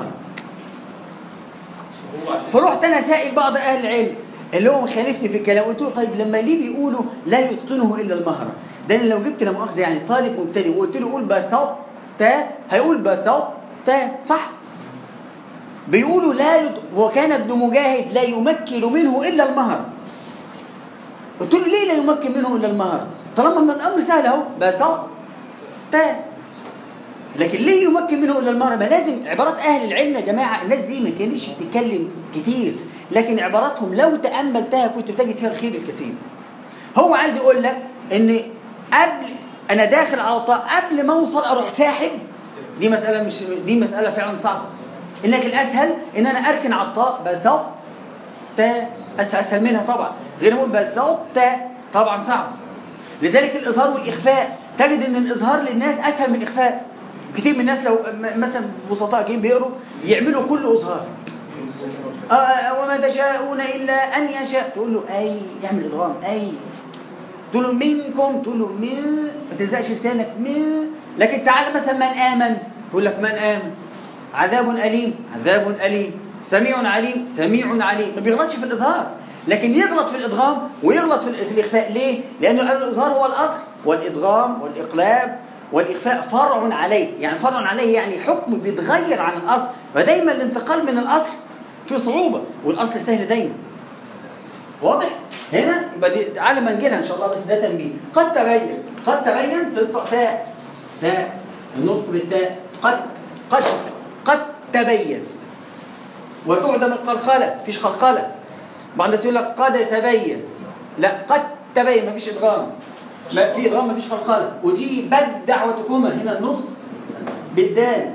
فرحت انا سائل بعض اهل العلم اللي هو مخالفني في الكلام قلت له طيب لما ليه بيقولوا لا يتقنه الا المهر ده أنا لو جبت لا مؤاخذه يعني طالب مبتدئ وقلت له قول بساط تا هيقول بساط تا صح بيقولوا لا يط... وكان ابن مجاهد لا يمكن منه الا المهر قلت له ليه لا يمكن منه الا المهر طالما ان الامر سهل اهو بساط تا لكن ليه يمكن منه الا المهر ما لازم عبارات اهل العلم يا جماعه الناس دي ما كانتش بتتكلم كتير لكن عباراتهم لو تاملتها كنت بتجد فيها الخير الكثير هو عايز يقول لك ان قبل انا داخل على طاء قبل ما اوصل اروح ساحب دي مساله مش دي مساله فعلا صعبه انك الاسهل ان انا اركن على الطاء بسط تا اسهل اسهل منها طبعا غير ما اقول بسط تا طبعا صعب لذلك الاظهار والاخفاء تجد ان الاظهار للناس اسهل من الاخفاء كتير من الناس لو م- مثلا بسطاء جايين بيقروا يعملوا كل اظهار السكن والفتح آه، آه، وما تشاءون الا ان يشاء تقول له اي يعمل ادغام اي تقول له منكم تقول له من ما تلزقش لسانك من لكن تعالى مثلا من امن يقول لك من امن عذاب اليم عذاب اليم سميع عليم سميع عليم ما بيغلطش في الاظهار لكن يغلط في الادغام ويغلط في, ال- في الاخفاء ليه؟ لانه قال الاظهار هو الاصل والادغام والاقلاب والاخفاء فرع عليه يعني فرع عليه يعني حكم بيتغير عن الاصل فدايما الانتقال من الاصل في صعوبه والاصل سهل دايما واضح هنا يبقى دي تعالى ما نجيلها ان شاء الله بس ده تنبيه قد تبين قد تبين تنطق تاء تاء النطق بالتاء قد قد قد تبين وتعدم القلقلة مفيش قلقلة بعد يقول لك قد تبين لا قد تبين مفيش إدغام ما في إدغام مفيش قلقلة أجيبت دعوتكما هنا النطق بالدال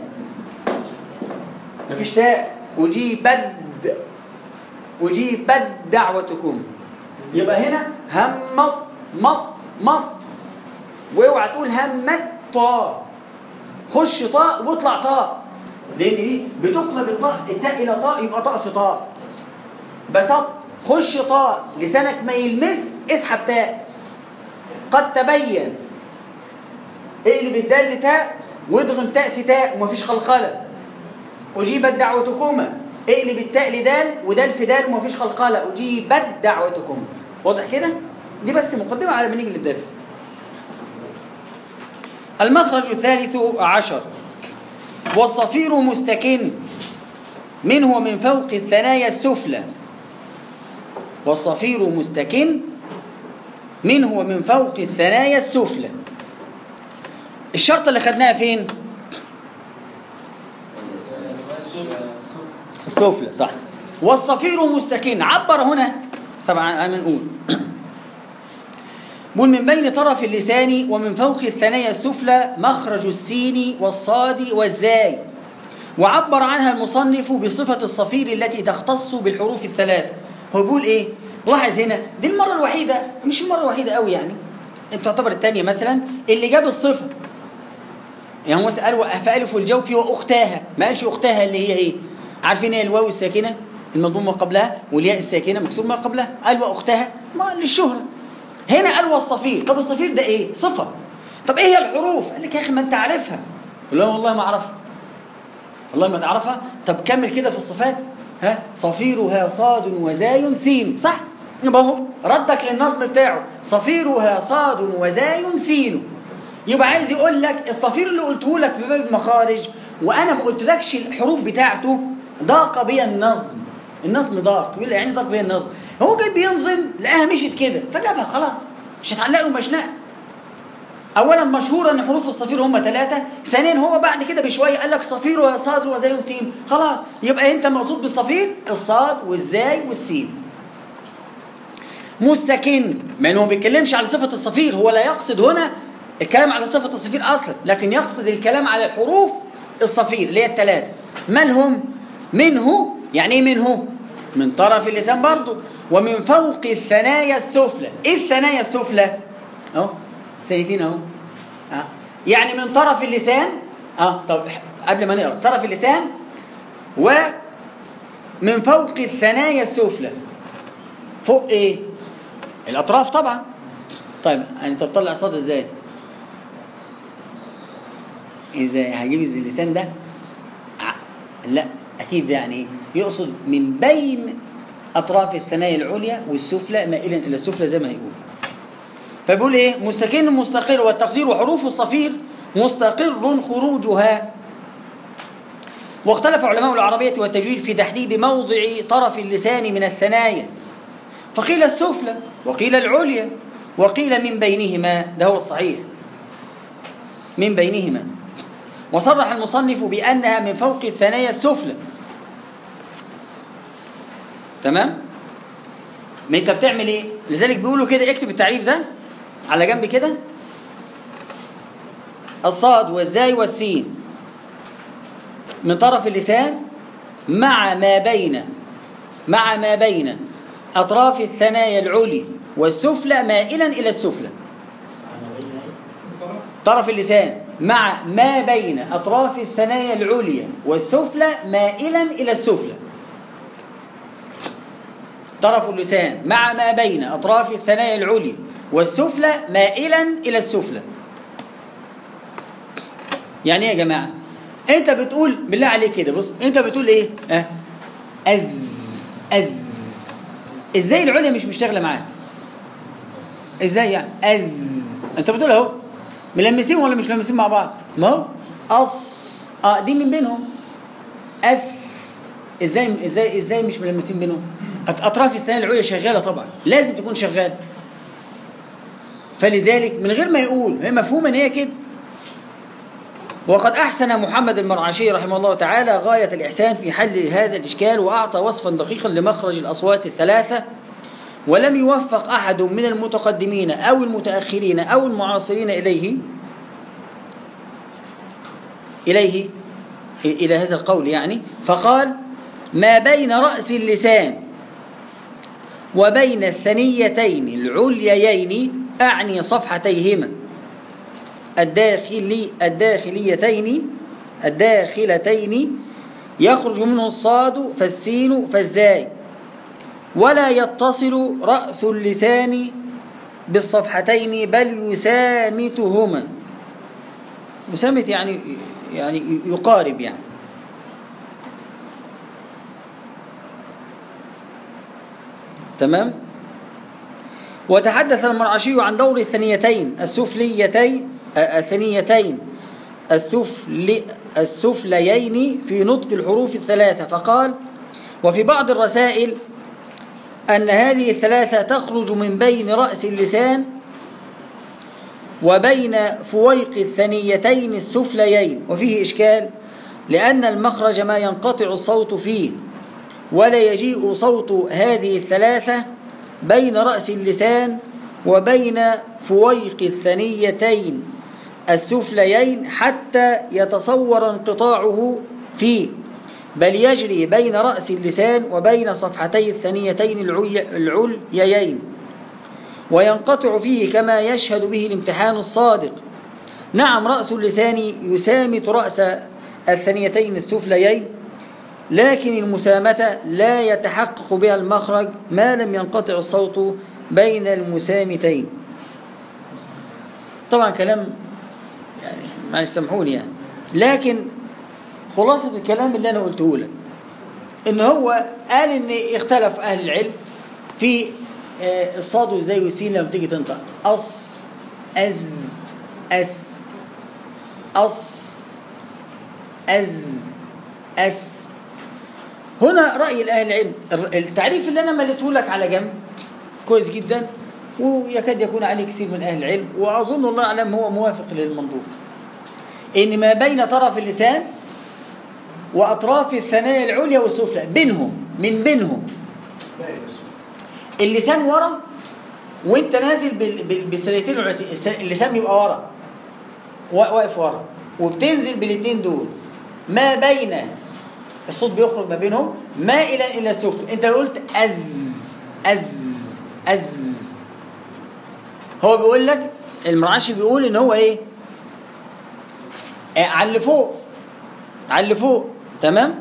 مفيش تاء أجيبت أجيبت دعوتكم يبقى هنا همت مط مط واوعى تقول همت طاء خش طاء واطلع طاء لان دي بتقلب الطاء التاء الى طاء يبقى طاء في طاء بسط خش طاء لسانك ما يلمس اسحب تاء قد تبين اقلب الدال لتاء وادغم تاء في تاء ومفيش قلقله اجيبت دعوتكما اقلب التاء لدال ودال في دال ومفيش قلقله اجيبت دعوتكما واضح كده دي بس مقدمه على ما نيجي للدرس المخرج الثالث عشر والصفير مستكن منه ومن فوق الثنايا السفلى والصفير مستكن منه ومن فوق الثنايا السفلى الشرط اللي خدناها فين السفلى صح والصفير مستكن عبر هنا طبعا عم نقول بل من بين طرف اللسان ومن فوق الثنايا السفلى مخرج السين والصاد والزاي وعبر عنها المصنف بصفة الصفير التي تختص بالحروف الثلاث هو بيقول ايه لاحظ هنا دي المرة الوحيدة مش المرة الوحيدة قوي يعني انت تعتبر الثانية مثلا اللي جاب الصفة يعني هو قال فألف الجوف وأختاها ما قالش أختاها اللي هي ايه عارفين ايه الواو الساكنة المضموم ما قبلها والياء الساكنة مكسور ما قبلها قال وأختها ما للشهرة هنا قال والصفير طب الصفير ده ايه صفة طب ايه هي الحروف قال لك يا اخي ما انت عارفها لا والله ما اعرفها والله ما تعرفها طب كمل كده في الصفات ها صفيرها صاد وزاي سين صح يبقى اهو ردك للنصب بتاعه صفيرها صاد وزاي سين يبقى عايز يقول لك الصفير اللي قلته لك في باب المخارج وانا ما قلتلكش الحروف بتاعته ضاق بي النظم النظم ضاق يقول لي يعني ضاق بي النظم هو جاي بينظم لقاها مشيت كده فجابها خلاص مش هتعلق له مشنقه اولا مشهور ان حروف الصفير هم ثلاثه ثانيا هو بعد كده بشويه قال لك صفير وصاد وزاي وسين خلاص يبقى انت مقصود بالصفير الصاد والزاي والسين مستكن مع انه ما بيتكلمش على صفه الصفير هو لا يقصد هنا الكلام على صفه الصفير اصلا لكن يقصد الكلام على الحروف الصفير اللي هي الثلاثه مالهم منه يعني ايه منه من طرف اللسان برضه ومن فوق الثنايا السفلى ايه الثنايا السفلى اهو سيفين اهو آه. يعني من طرف اللسان اه طب قبل ما نقرا طرف اللسان ومن فوق الثنايا السفلى فوق ايه الاطراف طبعا طيب انت بتطلع صاد ازاي اذا هجيب اللسان ده لا اكيد يعني يقصد من بين اطراف الثنايا العليا والسفلى مائلا الى السفلى زي ما هيقول فبيقول ايه مستكن مستقر والتقدير وحروف الصفير مستقر خروجها واختلف علماء العربية والتجويد في تحديد موضع طرف اللسان من الثنايا فقيل السفلى وقيل العليا وقيل من بينهما ده هو الصحيح من بينهما وصرح المصنف بأنها من فوق الثنايا السفلى تمام ما انت بتعمل ايه لذلك بيقولوا كده اكتب التعريف ده على جنب كده الصاد والزاي والسين من طرف اللسان مع ما بين مع ما بين أطراف الثنايا العلي والسفلى مائلا إلى السفلى طرف اللسان مع ما بين أطراف الثنايا العليا والسفلى مائلا إلى السفلى طرف اللسان مع ما بين أطراف الثنايا العليا والسفلى مائلا إلى السفلى يعني ايه يا جماعة انت بتقول بالله عليك كده بص انت بتقول ايه اه از از ازاي العليا مش مشتغله معاك ازاي يعني از انت بتقول اهو ملمسين ولا مش ملمسين مع بعض ما هو اص اه دي من بينهم اس ازاي ازاي ازاي مش ملمسين بينهم اطراف الثانيه العليا شغاله طبعا لازم تكون شغاله فلذلك من غير ما يقول هي مفهومه ان هي كده وقد أحسن محمد المرعشي رحمه الله تعالى غاية الإحسان في حل هذا الإشكال وأعطى وصفا دقيقا لمخرج الأصوات الثلاثة ولم يوفق أحد من المتقدمين أو المتأخرين أو المعاصرين إليه إليه إلى هذا القول يعني فقال ما بين رأس اللسان وبين الثنيتين العليين أعني صفحتيهما الداخلي الداخليتين الداخلتين يخرج منه الصاد فالسين فالزاي ولا يتصل رأس اللسان بالصفحتين بل يسامتهما يسامت يعني يعني يقارب يعني تمام وتحدث المرعشي عن دور الثنيتين السفليتين آه، الثنيتين السفلي السفليين في نطق الحروف الثلاثة فقال وفي بعض الرسائل أن هذه الثلاثة تخرج من بين رأس اللسان وبين فويق الثنيتين السفليين وفيه إشكال لأن المخرج ما ينقطع الصوت فيه ولا يجيء صوت هذه الثلاثة بين رأس اللسان وبين فويق الثنيتين السفليين حتى يتصور انقطاعه فيه بل يجري بين رأس اللسان وبين صفحتي الثنيتين العلي- العليين وينقطع فيه كما يشهد به الامتحان الصادق نعم رأس اللسان يسامت رأس الثنيتين السفليين لكن المسامة لا يتحقق بها المخرج ما لم ينقطع الصوت بين المسامتين طبعا كلام يعني معلش سامحوني يعني لكن خلاصة الكلام اللي أنا قلته لك إن هو قال إن اختلف أهل العلم في آه، الصاد والزاي والسين لما تيجي تنطق أص أز أس أص أز أس هنا رأي الأهل العلم الر- التعريف اللي أنا مليته لك على جنب كويس جدا ويكاد يكون عليه كثير من أهل العلم وأظن الله أعلم هو موافق للمنظومة إن ما بين طرف اللسان وأطراف الثنايا العليا والسفلى بينهم من بينهم باقي بس اللسان ورا وانت نازل بال- بال- بالسنتين العليتين الس- اللسان بيبقى ورا وا- واقف ورا وبتنزل بالاثنين دول ما بين الصوت بيخرج ما بينهم مائلا الى السفل انت لو قلت از از از هو بيقول لك المرعشي بيقول ان هو ايه آه، على اللي فوق على اللي فوق تمام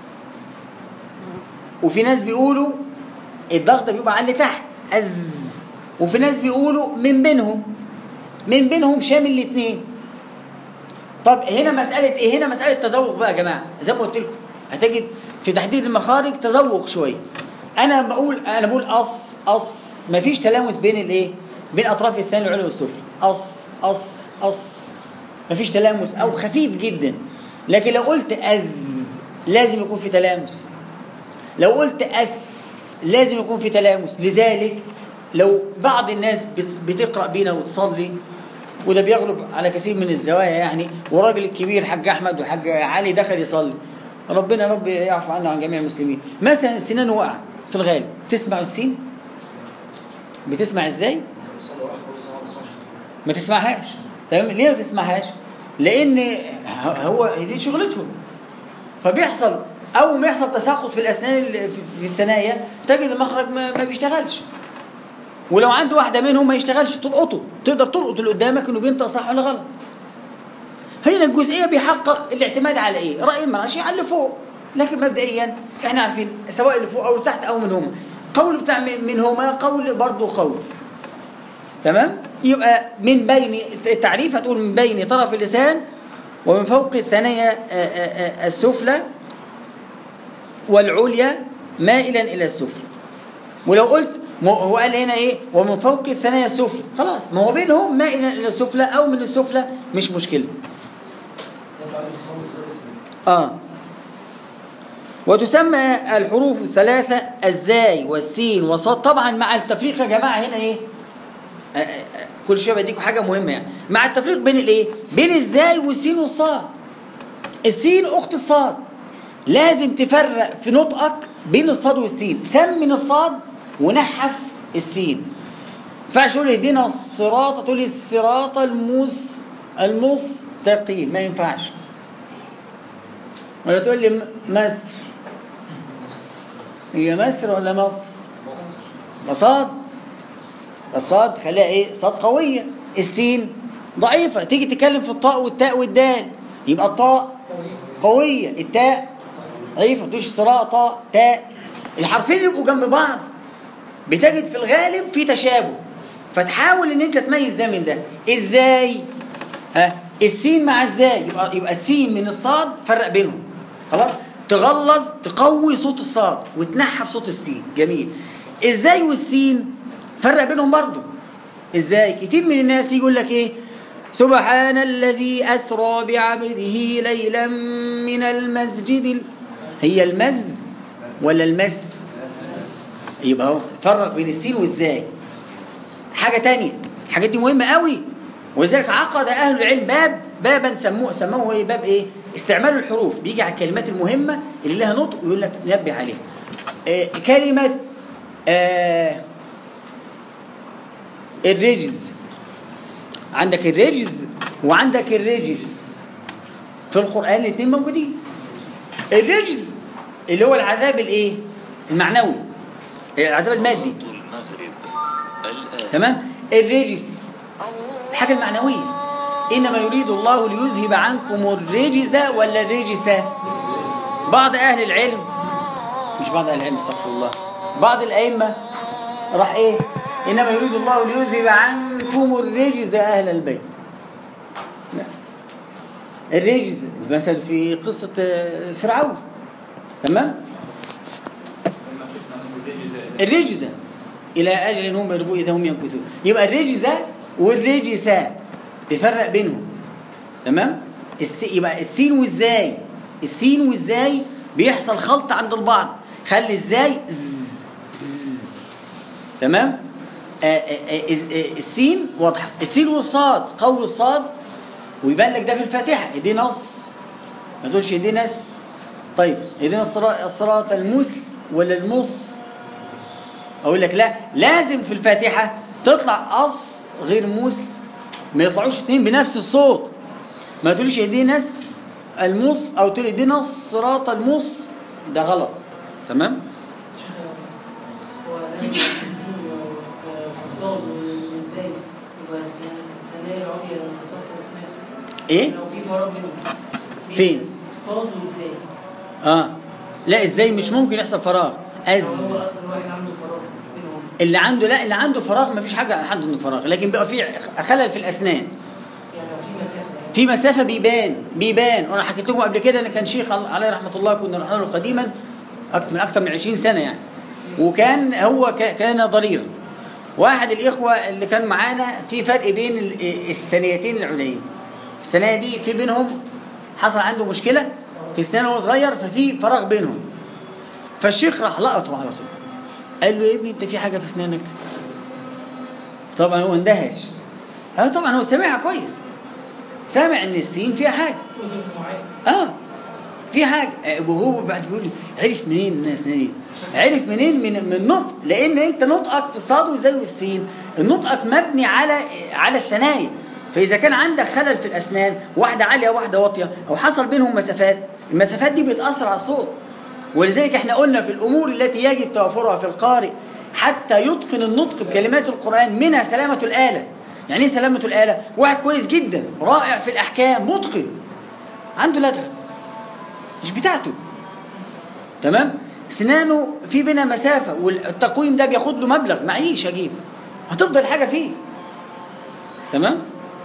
وفي ناس بيقولوا الضغط بيبقى على اللي تحت از وفي ناس بيقولوا من بينهم من بينهم شامل الاثنين طب هنا مسألة ايه؟ هنا مسألة تذوق بقى يا جماعة زي ما قلت لكم هتجد في تحديد المخارج تذوق شوية أنا بقول أنا بقول أص أص مفيش تلامس بين الإيه؟ بين أطراف الثاني العلوي والسفلي أص أص أص مفيش تلامس أو خفيف جدا لكن لو قلت أز لازم يكون في تلامس لو قلت أس لازم يكون في تلامس لذلك لو بعض الناس بت- بتقرأ بينا وتصلي وده بيغلب على كثير من الزوايا يعني وراجل الكبير حاج أحمد وحاج علي دخل يصلي ربنا رب يعفو عنا وعن جميع المسلمين مثلا السنان وقع في الغالب تسمع السين بتسمع ازاي كان بيصلي واحد كل صلاه ما بيسمعش السين ما تسمعهاش تمام ليه ما تسمعهاش لان ه- هو دي شغلتهم فبيحصل اول ما يحصل تساقط في الاسنان ال- في- في الثنايا تجد المخرج ما, ما بيشتغلش ولو عنده واحده منهم ما يشتغلش تلقطه تقدر تلقط اللي قدامك انه بينطق صح ولا غلط هنا الجزئيه بيحقق الاعتماد على ايه راي المراشي على اللي فوق لكن مبدئيا احنا عارفين سواء اللي فوق او اللي تحت او منهما قول بتاع من- منهما قول برضه قول تمام يبقى من بين التعريف هتقول من بين طرف اللسان ومن فوق الثنايا آه، آه، آه، السفلى والعليا مائلا الى السفلى ولو قلت ما هو قال هنا ايه ومن فوق الثنايا السفلى خلاص ما هو بينهم مائلا الى السفلى او من السفلى مش مشكله ده تعريف الصوت زي السين اه وتسمى الحروف الثلاثة الزاي والسين والصاد طبعا مع التفريق يا جماعة هنا ايه آه، آه، كل شويه بديكوا حاجه مهمه يعني مع التفريق بين الايه بين الزاي والسين والصاد السين اخت الصاد لازم تفرق في نطقك بين الصاد والسين سمن الصاد ونحف السين ما ينفعش تقول اهدنا الصراط تقول لي الصراط المس المستقيم ما ينفعش ولا تقول لي م- مصر هي مصر ولا مصر؟ مصاد الصاد خليها ايه؟ صاد قوية السين ضعيفة تيجي تتكلم في الطاء والتاء والدال يبقى الطاء قوية التاء ضعيفة تقولش صراط طاء تاء الحرفين اللي يبقوا جنب بعض بتجد في الغالب في تشابه فتحاول ان انت تميز ده من ده ازاي ها السين مع ازاي يبقى يبقى السين من الصاد فرق بينهم خلاص تغلظ تقوي صوت الصاد وتنحف صوت السين جميل ازاي والسين فرق بينهم برضو ازاي كتير من الناس يجي يقول لك ايه سبحان الذي اسرى بعبده ليلا من المسجد ال... هي المز ولا المس يبقى اهو فرق بين السين والزاي حاجة تانية الحاجات دي مهمة قوي ولذلك عقد أهل العلم باب بابا سموه سموه ايه باب ايه استعمال الحروف بيجي على الكلمات المهمة اللي لها نطق ويقول لك نبه عليها آه كلمة آه الرجز عندك الرجز وعندك الرجس في القرآن الاثنين موجودين الرجز اللي هو العذاب الايه المعنوي العذاب المادي صلاة المغرب الآن تمام الرجس الحاجة المعنوية إنما يريد الله ليذهب عنكم الرجس ولا الرجس بعض أهل العلم مش بعض أهل العلم استغفر الله بعض الأئمة راح إيه إنما يريد الله ليذهب عنكم الرجس أهل البيت لا. الرجس مثلا في قصة آه، فرعون تمام الرجزة إلى أجل هم يربوا إذا هم ينكثون يبقى الرجزة والرجسة بيفرق بينهم تمام الس... يبقى السين والزاي السين والزاي بيحصل خلط عند البعض خلي الزاي زز زز تمام آه آه آه إز- آه السين واضحة السين والصاد قول الصاد ويبان لك ده في الفاتحة دي نص ما تقولش دي نس طيب اهدنا الصراط الصراط المس ولا المص اقول لك لا لازم في الفاتحه تطلع اص غير موس ما يطلعوش اتنين بنفس الصوت ما تقولش اهدنا نس المص او تقول اهدنا الصراط المص ده غلط تمام هو لازم السين في الصاد والازاي يبقى الثانية العليا الخطاب في اسمها سكون ايه لو في فراغ بينهم بين فين؟ الصاد والازاي اه لا ازاي مش ممكن يحصل فراغ از هو اصلا واحد عنده فراغ بينهم اللي عنده لا اللي عنده فراغ ما فيش حاجه عنده عنده فراغ لكن بيبقى في خلل في الاسنان يعني لو في مسافة يعني في مسافه بيبان بيبان وانا حكيت لكم قبل كده انا كان شيخ عليه رحمه الله كنا رحنا له قديما اكثر من اكثر من 20 سنه يعني وكان هو ك- كان ضريرا واحد الاخوه اللي كان معانا في فرق بين ال- الثنيتين العليين الثانيه دي في بينهم حصل عنده مشكله في اسنانه وهو صغير ففي فراغ بينهم فالشيخ راح لقطه على طول قال له يا ابني انت في حاجه في اسنانك طبعا هو اندهش اه طبعا هو سامعها كويس سامع ان السين فيها حاجه أذن معين اه في حاجه آه، وهو بعد بيقول لي عرف منين الناس دي عرف منين من من النطق لان انت نطقك في الصاد وزي السين نطقك مبني على على الثنايا فاذا كان عندك خلل في الاسنان واحده عاليه وواحده واطيه او حصل بينهم مسافات المسافات دي بتاثر على الصوت ولذلك احنا قلنا في الامور التي يجب توافرها في القارئ حتى يتقن النطق بكلمات القران منها سلامه الاله يعني ايه سلامه الاله واحد كويس جدا رائع في الاحكام متقن عنده لدغه مش بتاعته تمام سنانه في بينها مسافة والتقويم ده بياخد له مبلغ معيش أجيب هتفضل حاجة فيه تمام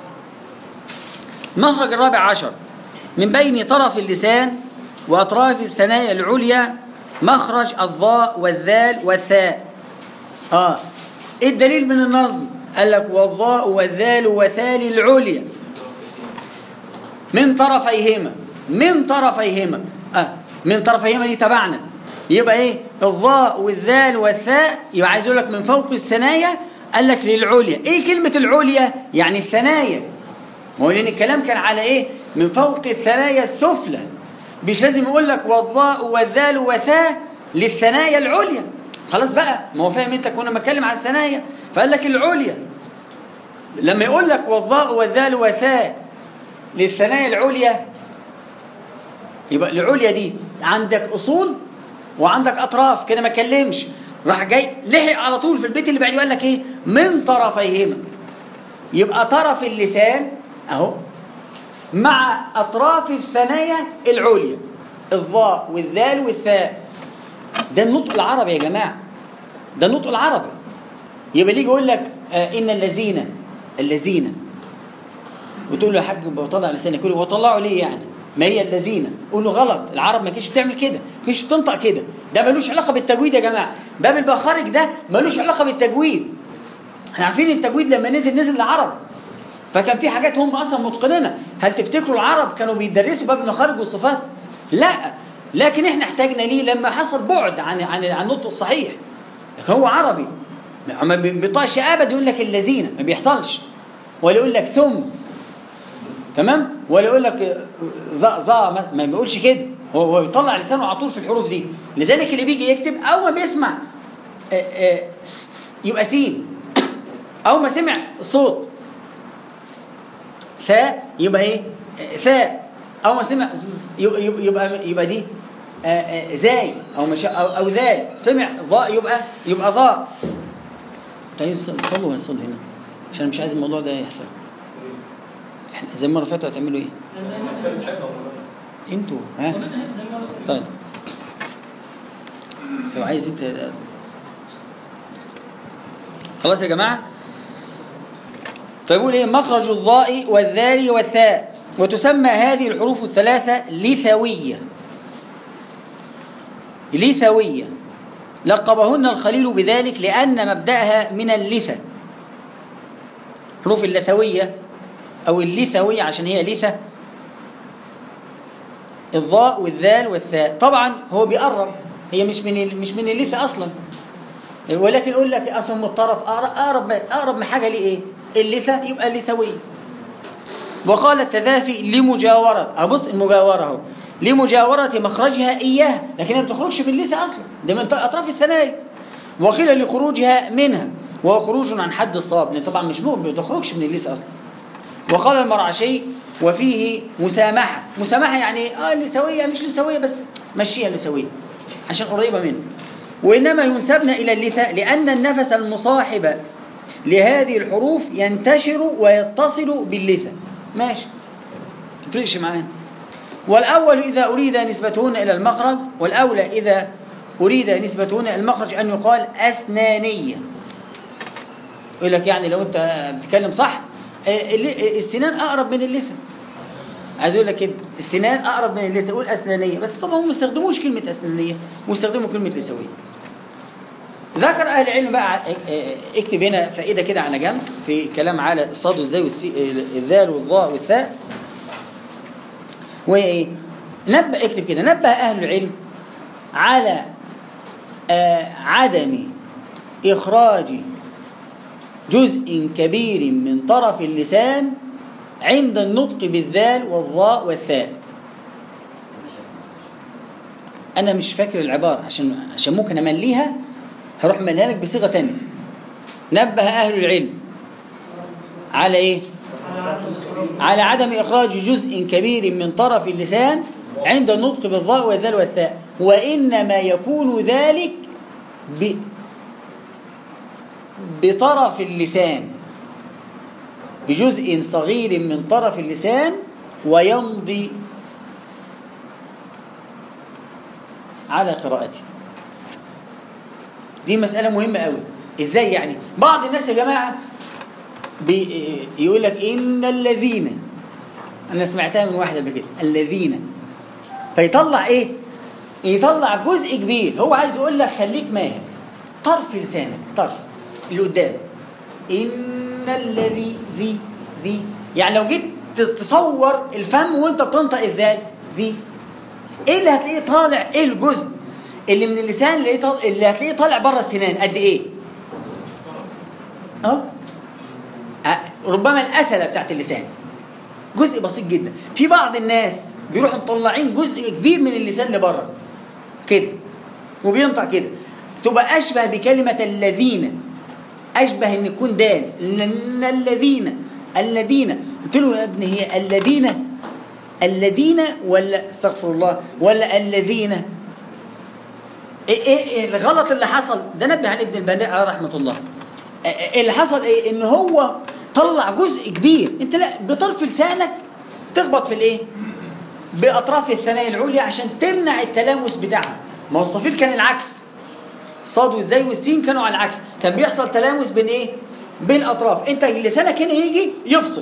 مخرج الرابع عشر من بين طرف اللسان وأطراف الثنايا العليا مخرج الضاء والذال والثاء اه ايه الدليل من النظم قال لك والضاء والذال وثال العليا من طرفيهما من طرفيهما اه من طرفيهما دي تبعنا يبقى ايه الضاء والذال والثاء يبقى عايز يقول لك من فوق الثنايا قال لك للعليا ايه كلمة العليا يعني الثنايا ما هو لان الكلام كان على ايه من فوق الثنايا السفلى مش لازم يقول لك والضاء والذال وثاء للثنايا العليا خلاص بقى ما هو فاهم انت كنا بتكلم على الثنايا فقال لك العليا لما يقول لك والضاء والذال وثاء للثنايا العليا يبقى العليا دي عندك اصول وعندك اطراف كده ما اتكلمش راح جاي لحق على طول في البيت اللي بعديه قال لك ايه من طرفيهما يبقى طرف اللسان اهو مع اطراف الثنايا العليا الضاء والذال والثاء ده النطق العربي يا جماعه ده النطق العربي يبقى اللي يجي يقول لك آه ان الذين الذين وتقول له يا حاج بطلع لسانك يقول له هو طلعه ليه يعني ما هي الذين قول له غلط العرب ما كانش تعمل كده ما كانش تنطق كده ده ملوش علاقه بالتجويد يا جماعه باب المخارج ده ملوش علاقه بالتجويد احنا عارفين التجويد لما نزل نزل للعرب فكان في حاجات هم اصلا متقنينها هل تفتكروا العرب كانوا بيدرسوا باب المخارج والصفات لا لكن احنا احتاجنا ليه لما حصل بعد عن عن عن النطق الصحيح لكن هو عربي ما بيطقش ابدا يقول لك الذين ما بيحصلش ولا يقول لك سم تمام ولا يقول لك ظا ظا ما بيقولش كده هو هو يطلع لسانه على طول في الحروف دي لذلك اللي بيجي يكتب اول ما بيسمع آه، آه، س- يبقى سين اول ما سمع صوت ثاء يبقى ايه آه، ثاء اول ما سمع ز- يبقى يبقى, يبقى دي آه، آه، زاي او مش او, أو ذال سمع ضاء يبقى يبقى ضاء طيب صلوا ولا صلوا هنا عشان أنا مش عايز الموضوع ده يحصل احنا زي المره اللي فاتت هتعملوا ايه انت بتحبهم ولا لا؟ انتوا ها طيب لو عايز انت خلاص يا جماعه فيقول ايه مخرج الضاء والذال والثاء وتسمى هذه الحروف الثلاثه لثويه لثويه لقبهن الخليل بذلك لان مبداها من اللثه حروف اللثويه او اللثويه عشان هي لثه الضاء والذال والثاء طبعا هو بيقرب هي مش من ال- مش من اللثه اصلا ولكن يقول لك اصلا من الطرف اقرب اقرب اقرب من حاجه ليه اللثه يبقى اللثويه وقال التذافي لمجاورة أبص المجاورة أهو لمجاورة مخرجها إياه لكن هي ما بتخرجش من اللثة أصلا ده من أطراف الثنايا وقيل لخروجها منها وهو خروج عن حد الصواب لأن طبعا مش مؤمن ما بتخرجش من اللثة أصلا وقال المرعشي وفيه مسامحة مسامحة يعني اه لسوية مش لسوية بس مشيها لسوية عشان قريبة منه وإنما ينسبن إلى اللثة لأن النفس المصاحب لهذه الحروف ينتشر ويتصل باللثة ماشي تفرقش معانا والأول إذا أريد نسبتهن إلى المخرج والأولى إذا أريد نسبتهن إلى المخرج أن يقال أسنانية يقول لك يعني لو أنت بتتكلم صح آه، اللي- السنان أقرب من اللثة عايز اقول لك كده السنان اقرب من اللثه اقول اسنانيه بس طبعا هم ما استخدموش كلمه اسنانيه واستخدموا كلمه لثويه ذكر اهل العلم بقى اه، اه، اكتب هنا فائده كده على جنب في كلام على الصاد والزاي والسي الذال والضاء والثاء وايه نبه اكتب كده نبه اهل العلم على آه، عدم اخراج جزء كبير من طرف اللسان عند النطق بالذال والضاء والثاء انا مش فاكر العباره عشان عشان ممكن امليها هروح مليها لك بصيغه تانية نبه اهل العلم على ايه على عدم اخراج جزء كبير من طرف اللسان عند النطق بالضاء والذال والثاء وانما يكون ذلك ب بطرف اللسان بجزء صغير من طرف اللسان ويمضي على قراءته دي مسألة مهمة قوي ازاي يعني بعض الناس يا جماعة بي يقول لك إن الذين أنا سمعتها من واحد قبل كده الذين فيطلع إيه؟ يطلع جزء كبير هو عايز يقول لك خليك ماهر طرف لسانك طرف اللي قدام إن الذي ذي ذي يعني لو جيت تصور الفم وانت بتنطق الذال ذي ايه اللي هتلاقيه طالع ايه الجزء اللي من اللسان اللي, طال... اللي هتلاقيه طالع بره السنان قد ايه اهو أه، ربما الأسلة بتاعت اللسان جزء بسيط جدا في بعض الناس بيروحوا مطلعين جزء كبير من اللسان لبره كده وبينطق كده تبقى أشبه بكلمة الذين أشبه إن يكون دال لأن الذين الذين قلت له يا ابني هي الذين الذين ولا استغفر الله ولا الذين ايه ايه إيه الغلط اللي حصل ده نبه على ابن البناء على رحمه الله إيه إيه اللي حصل ايه ان هو طلع جزء كبير انت لا بطرف لسانك تخبط في الايه باطراف الثنايا العليا عشان تمنع التلامس بتاعها ما هو الصفير كان العكس الصاد والزاي والسين كانوا على العكس كان بيحصل تلامس بين ايه بين اطراف انت لسانك هنا يجي يفصل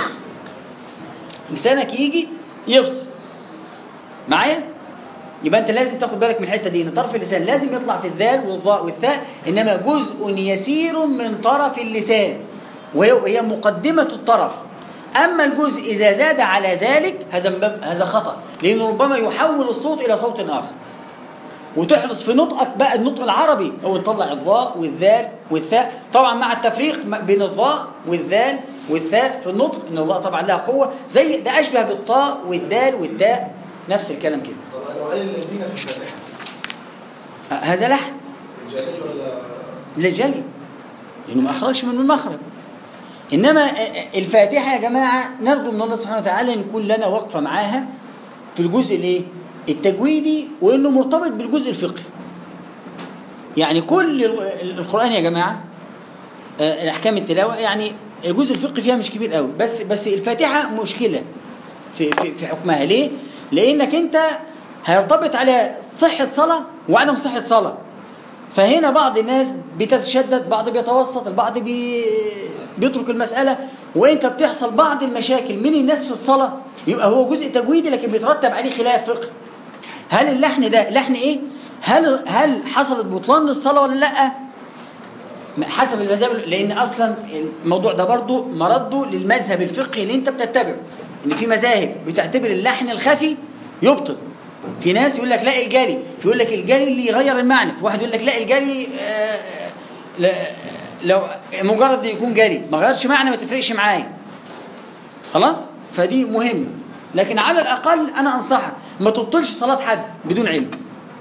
لسانك يجي يفصل معايا يبقى انت لازم تاخد بالك من الحته دي ان طرف اللسان لازم يطلع في الذال والظاء والثاء انما جزء يسير من طرف اللسان وهي وهي مقدمه الطرف اما الجزء اذا زاد على ذلك هذا من باب- هذا خطا لانه ربما يحول الصوت الى صوت اخر وتحرص في نطقك بقى النطق العربي هو تطلع الظاء والذال والثاء طبعا مع التفريق م- بين الظاء والذال والثاء في النطق ان الظاء طبعا لها قوه زي ده اشبه بالطاء والدال والتاء نفس الكلام كده طب لو قال الذين في الفاتحه أه، هذا لحن الجلال ولا لجلي لانه ما اخرجش منه المخرج انما أه، أه، الفاتحه يا جماعه نرجو من الله سبحانه وتعالى ان يكون لنا وقفه معاها في الجزء الايه التجويدي وانه مرتبط بالجزء الفقهي يعني كل ال- القران يا جماعه آه، الاحكام التلاوه يعني الجزء الفقهي فيها مش كبير قوي بس بس الفاتحه مشكله في في في حكمها ليه؟ لانك انت هيرتبط على صحه صلاه وعدم صحه صلاه فهنا بعض الناس بتتشدد بعض بيتوسط البعض بي بيترك المسألة وانت بتحصل بعض المشاكل من الناس في الصلاة يبقى هو جزء تجويدي لكن بيترتب عليه خلاف فقهي هل اللحن ده لحن ايه؟ هل هل حصلت بطلان للصلاة ولا لا؟ حسب المذهب لان اصلا الموضوع ده برضه مرده للمذهب الفقهي اللي انت بتتبعه ان في مذاهب بتعتبر اللحن الخفي يبطل في ناس يقول لك لا الجالي في يقول لك الجالي اللي يغير المعنى في واحد يقول لك لا الجالي آه لا لو مجرد إن يكون جالي ما غيرش معنى ما تفرقش معايا خلاص فدي مهمه لكن على الاقل انا انصحك ما تبطلش صلاه حد بدون علم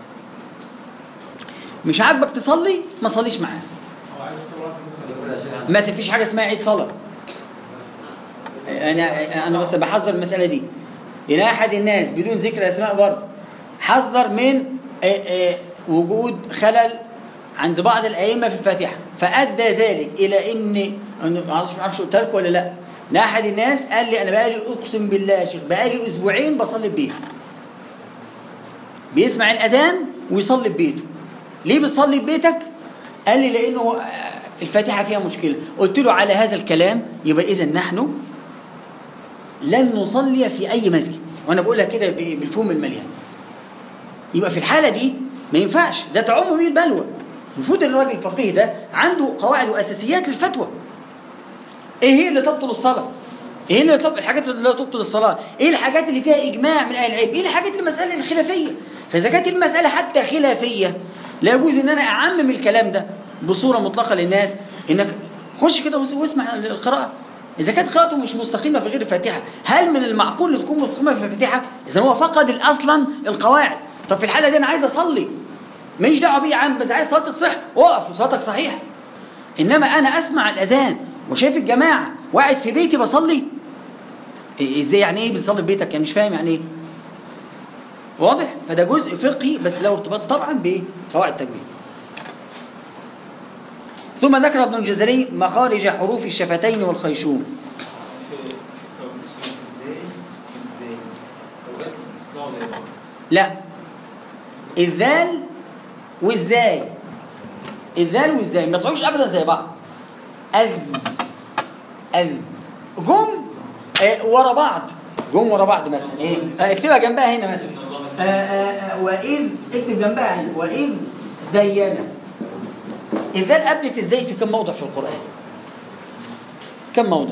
مش عاجبك تصلي ما تصليش معاه هو عايز صورات مثلا ما فيش حاجه اسمها عيد صلاه انا انا بس بحذر المساله دي ان احد الناس بدون ذكر اسماء برضه حذر من آه، آه، وجود خلل عند بعض الائمه في الفاتحه فادى ذلك الى ان أنا ما اعرفش ما اعرفش قلت لكم ولا لا ان احد الناس قال لي انا بقالي اقسم بالله يا شيخ بقالي اسبوعين بصلي في بيتي بيسمع الاذان ويصلي في بيته ليه بتصلي في بيتك قال لي لانه آه، الفاتحه فيها مشكله قلت له على هذا الكلام يبقى اذا نحن لن نصلي في اي مسجد وانا بقولها كده ب- بالفم المليان يبقى في الحاله دي ما ينفعش ده تعم بيه البلوى المفروض ان الراجل الفقيه ده عنده قواعد واساسيات للفتوى ايه هي اللي تبطل الصلاه ايه اللي تبطل الحاجات اللي لا تبطل الصلاه ايه الحاجات اللي فيها اجماع من اهل العلم ايه الحاجات المساله الخلافيه فاذا كانت المساله حتى خلافيه لا يجوز ان انا اعمم الكلام ده بصوره مطلقه للناس انك خش كده وس- واسمع القراءه اذا كانت قراءته مش مستقيمه في غير الفاتحه هل من المعقول ان تكون مستقيمه في الفاتحه اذا هو فقد اصلا القواعد طب في الحاله دي انا عايز اصلي ماليش دعوه بيه يا عم بس عايز صلاتي تصح اقف وصلاتك صحيحه انما انا اسمع الاذان وشايف الجماعه وقاعد في بيتي بصلي إيه- ازاي يعني ايه بتصلي في بيتك يعني مش فاهم يعني ايه واضح فده جزء فقهي بس له ارتباط طبعا بقواعد التجويد ثم ذكر ابن الجزري مخارج حروف الشفتين والخيشوم لا الذال والزاي الذال والزاي ما يطلعوش ابدا زي بعض از ال جم آه ورا بعض جم ورا بعض مثلا ايه آه اكتبها جنبها هنا مثلا آه آه آه واذ اكتب جنبها هنا واذ زينا الذال قابلت ازاي في كم موضع في القران كم موضع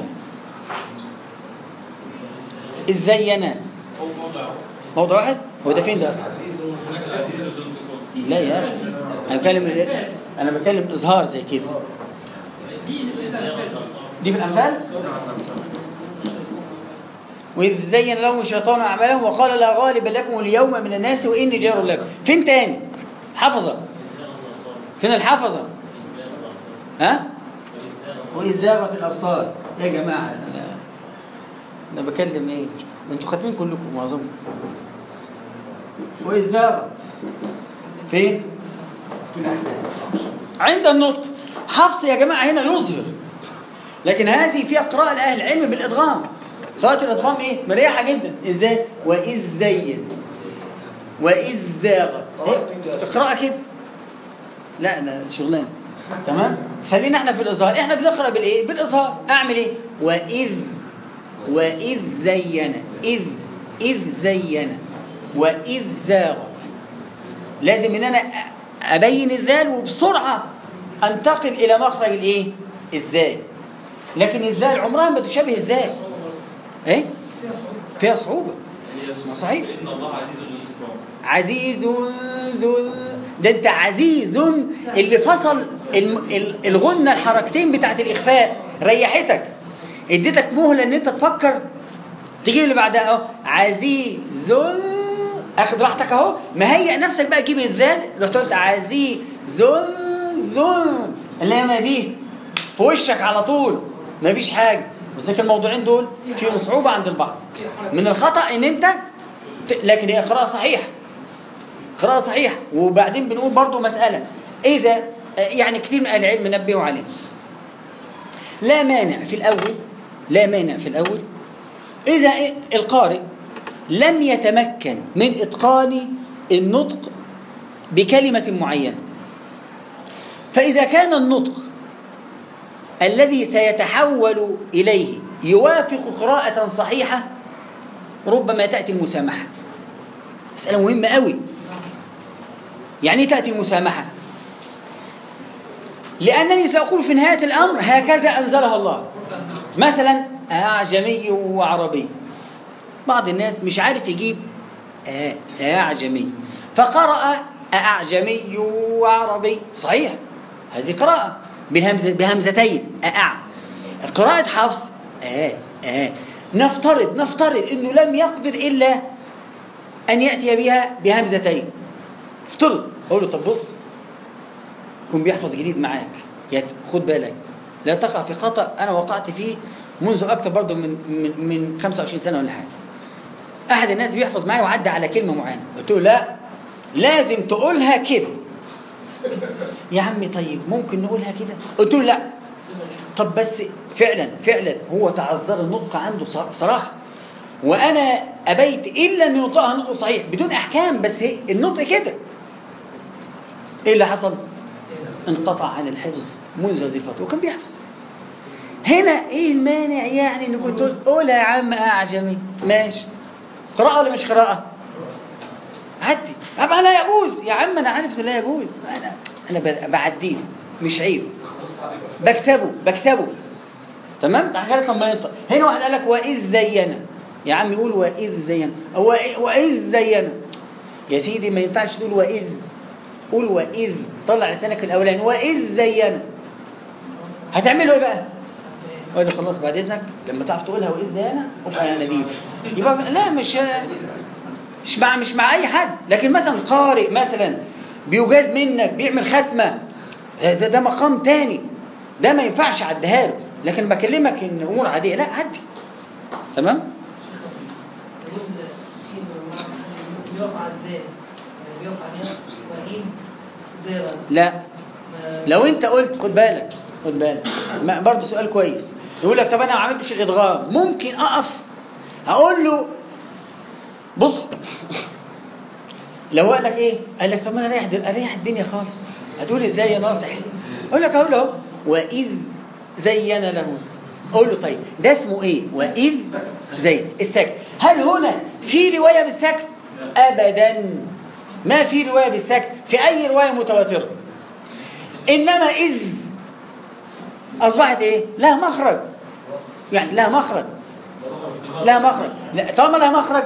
الزينا هو موضع موضع واحد هو ده فين ده اصلا لا يا اخي انا بتكلم انا بتكلم اظهار زي كده دي الأنفال. دي في الأنفال وإذ زين لهم الشيطان أعمالهم وقال لا غالب لكم اليوم من الناس وإني جار لكم فين تاني حفظة فين الحفظة ها وإذ زاغت الأبصار يا جماعة أنا, أنا بكلم إيه ده أنتوا خاتمين كلكم معظمكم وإذ زاغت فين في الأحزاب عند النطق حفص يا جماعة هنا يظهر لكن هذه فيها قراءة لأهل العلم بالإدغام قراءة الإدغام إيه؟ مريحة جدا إزاي؟ وإذ زين وإذ زاغت اقرأ كده لا لا شغلان تمام؟ خلينا احنا في الإظهار احنا بنقرأ بالإيه؟ بالإظهار أعمل إيه؟ وإذ وإذ زين إذ إذ زين وإذ زاغت لازم إن أنا أبين الذال وبسرعة أنتقل إلى مخرج الإيه؟ الزاي لكن الذال عمرها ما تشابه الزاي ايه فيها صعوبة ما صحيح إن الله عزيز ذو انتقام عزيز ذو ال- ده انت عزيز اللي فصل الم- ال- الغنة الحركتين بتاعت الإخفاء ريحتك اديتك مهلة ان انت تفكر تجيب اللي بعدها اهو عزيز اخد راحتك اهو مهيئ نفسك بقى تجيب الذال رحت قلت عزيز ذو اللي دي في وشك على طول مفيش حاجة بس لكن الموضوعين دول فيهم صعوبة عند البعض من الخطأ ان انت ت- لكن هي قراءة صحيحة قراءة صحيحة وبعدين بنقول برضو مسألة إذا يعني كثير من أهل العلم نبهوا عليه لا مانع في الأول لا مانع في الأول إذا القارئ لم يتمكن من إتقان النطق بكلمة معينة فإذا كان النطق الذي سيتحول إليه يوافق قراءة صحيحة ربما تأتي المسامحة مسألة مهمة قوي يعني إيه تأتي المسامحة لأنني سأقول في نهاية الأمر هكذا أنزلها الله مثلا أعجمي وعربي بعض الناس مش عارف يجيب آه أعجمي فقرأ أعجمي وعربي صحيح هذه قراءة بالهمزة بهمزتين أع قراءة حفص آه آه نفترض نفترض إنه لم يقدر إلا أن يأتي بها بهمزتين افترض أقول له طب بص كن بيحفظ جديد معاك يا خد بالك لا تقع في خطأ أنا وقعت فيه منذ أكثر برضه من من من 25 سنة ولا حاجة أحد الناس بيحفظ معايا وعدى على كلمة معينة قلت له لا لازم تقولها كده يا عمي طيب ممكن نقولها كده قلت له لا طب بس فعلا فعلا هو تعذر النطق عنده ص- صراحة وأنا أبيت إلا أن ينطقها نطق صحيح بدون أحكام بس النطق كده إيه اللي حصل؟ انقطع عن الحفظ منذ هذه الفترة وكان بيحفظ هنا ايه المانع يعني ان كنت تقول قولها يا عم اعجمي ماشي قراءة ولا مش قراءة؟ عدي أبقى لا يجوز يا عم انا عارف انه لا يجوز انا انا ب- بعديه مش عيب بكسبه بكسبه تمام؟ بعد كده لما ينطق هنا واحد قال لك واذ زينا يا عم يقول واذ زينا هو إيه- واذ زينا يا سيدي ما ينفعش تقول واذ قول واذ طلع لسانك الاولاني واذ زينا هتعملوا ايه بقى؟ قال لي خلاص بعد اذنك لما تعرف تقولها واذ زينا ابقى يا نديم يبقى لا مش مش مع مش مع اي حد لكن مثلا قارئ مثلا بيجاز منك بيعمل ختمه ده, ده مقام تاني ده ما ينفعش اعديها له لكن بكلمك ان امور عاديه لا عدي تمام الجزء فيه بيقف على الدال يعني بيقف عليها وإن زاغ لا ما- لو انت قلت خد بالك خد بالك ما- برضه سؤال كويس يقول لك طب انا ما عملتش الادغام ممكن اقف هقول له بص لو قال لك ايه قال لك طب ما انا اريح اريح الدنيا خالص هتقول ازاي يا ناصح اقول لك اقول له اهو واذ زين له اقول له طيب ده اسمه ايه واذ زين السكت هل هنا في روايه بالسكت ابدا ما في روايه بالسكت في اي روايه متواتره انما اذ اصبحت ايه لها مخرج يعني لها مخرج لها مخرج لا طالما لها مخرج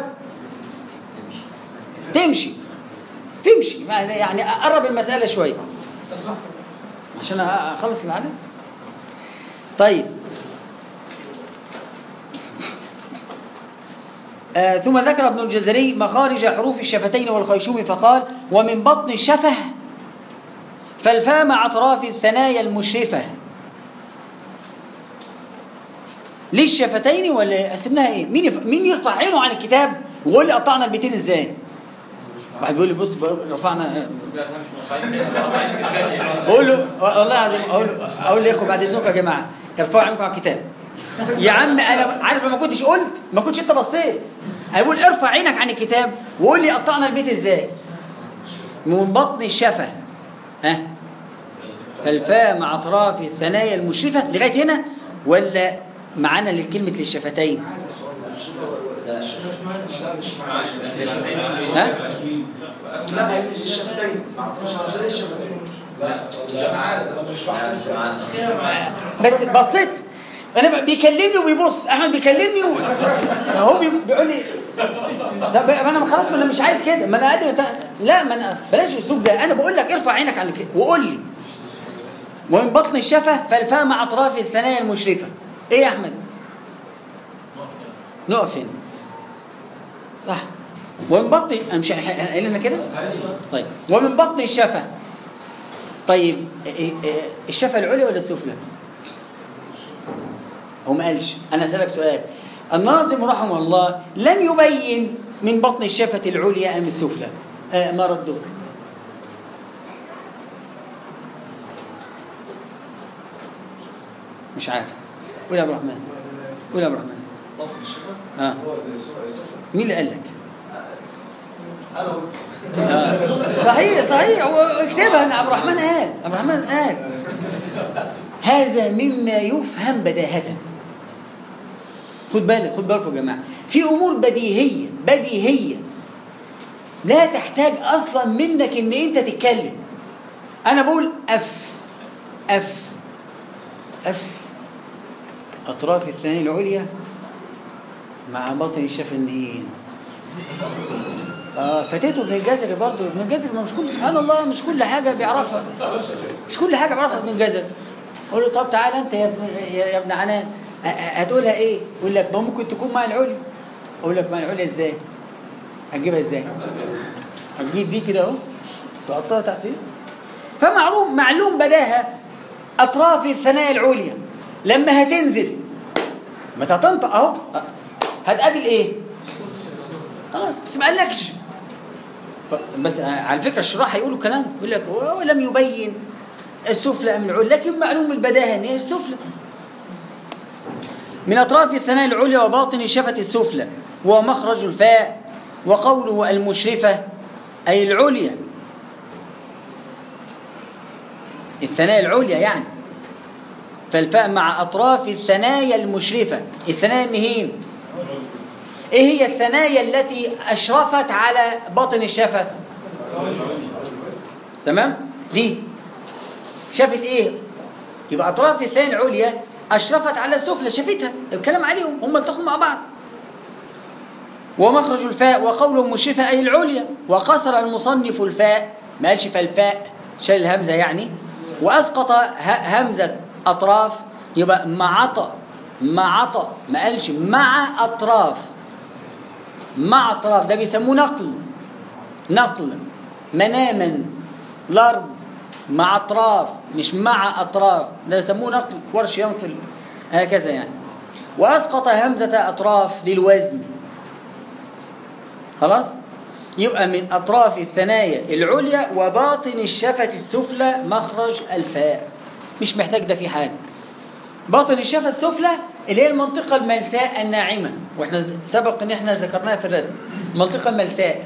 تمشي تمشي يعني اقرب المساله شويه عشان اخلص اللي عليه طيب آه ثم ذكر ابن الجزري مخارج حروف الشفتين والخيشوم فقال ومن بطن الشفه فالفاء مع اطراف الثنايا المشرفه للشفتين ولا قسمناها ايه؟ مين يف... مين يرفع عينه عن الكتاب ويقول لي قطعنا البيتين ازاي؟ واحد بيقول لي بص بقول- رفعنا لا ده مش مصعيد قاطعين في الجنة. بقول له والله العظيم اقول له اقول لاخوه بعد اذنكم يا جماعه ارفعوا عينكم على الكتاب يا عم انا عارف لما كنتش قلت ما كنتش انت بصيت انا بقول ارفع عينك عن الكتاب وقول لي قطعنا البيت ازاي من بطن الشفه ها فالفاء مع اطراف الثنايا المشرفه لغايه هنا ولا معانا للكلمه للشفتين لا مش معاش ها لا هي الشفتين ما اعرفش عشان الشفتين لا مش معانا مش معانا بس بصيت انا بقى بيكلمني وبيبص احمد بيكلمني و... هو بي- بيقول لي طب انا خلاص ما انا مش عايز كده ما انا قادر أت... لا ما انا بلاش الاسلوب ده انا بقول لك ارفع عينك على كده وقول لي ومن بطن الشفه فالفاء مع اطراف الثنايا المشرفه ايه يا احمد نقف هنا صح ومن بطن أنا مش إحنا قايل لنا كده طيب ومن بطن الشفه طيب إيه- إيه- الشفه العليا ولا السفلى هو ما قالش انا اسالك سؤال الناظم رحمه الله لم يبين من بطن الشفه العليا ام السفلى آه ما ردك مش عارف قول يا عبد الرحمن قول يا عبد الرحمن بطن الشفه اه هو السفلى مين اللي قال لك انا قلت آه. صحيح صحيح هو اكتبها ان عبد الرحمن قال عبد الرحمن قال هذا مما يفهم بداهة خد بالك خد بالكم يا جماعة في أمور بديهية بديهية لا تحتاج أصلا منك إن أنت تتكلم أنا بقول أف أف أف أطراف الثانية العليا مع بطن الشفة النهين اه فاتته ابن الجزري برضه ابن الجزري ما مش كل سبحان الله مش كل حاجه بيعرفها مش كل حاجه بيعرفها ابن الجزري اقول له طب تعالى انت يا ابن يا, يا ابن عنان أ- أ- هتقولها ايه؟ يقول لك ما ممكن تكون مع العليا اقول لك مع العليا ازاي؟ هتجيبها ازاي؟ هتجيب دي كده اهو تحطها تحت ايه؟ فمعلوم معلوم بداهه اطراف الثنايا العليا لما هتنزل ما هتنطق اهو هتقابل ايه؟ خلاص بس ما قالكش ف- بس على فكره الشراح هيقولوا كلام يقول لك ولم يبين السفلى ام العليا لكن معلوم البداهه ان هي السفلى من اطراف الثنايا العليا وباطن الشفه السفلى ومخرج الفاء وقوله المشرفه اي العليا الثنايا العليا يعني فالفاء مع اطراف الثنايا المشرفه الثنايا النهين ايه هي الثنايا التي اشرفت على باطن الشفه تمام دي شافت ايه يبقى اطراف الثانية العليا اشرفت على السفلى شافتها الكلام عليهم هم التقوا مع بعض ومخرج الفاء وقوله مشرفة أي العليا وقصر المصنف الفاء ما قالش فالفاء شال الهمزة يعني وأسقط ه- همزة أطراف يبقى معط معط ما قالش مع أطراف مع أطراف ده بيسموه نقل نقل مناما الأرض مع أطراف مش مع أطراف ده يسموه نقل ورش ينقل هكذا يعني وأسقط همزة أطراف للوزن خلاص يبقى من أطراف الثنايا العليا وباطن الشفة السفلى مخرج الفاء مش محتاج ده في حاجة باطن الشفة السفلى اللي هي المنطقة الملساء الناعمة واحنا ز- سبق ان احنا ذكرناها في الرسم المنطقة الملساء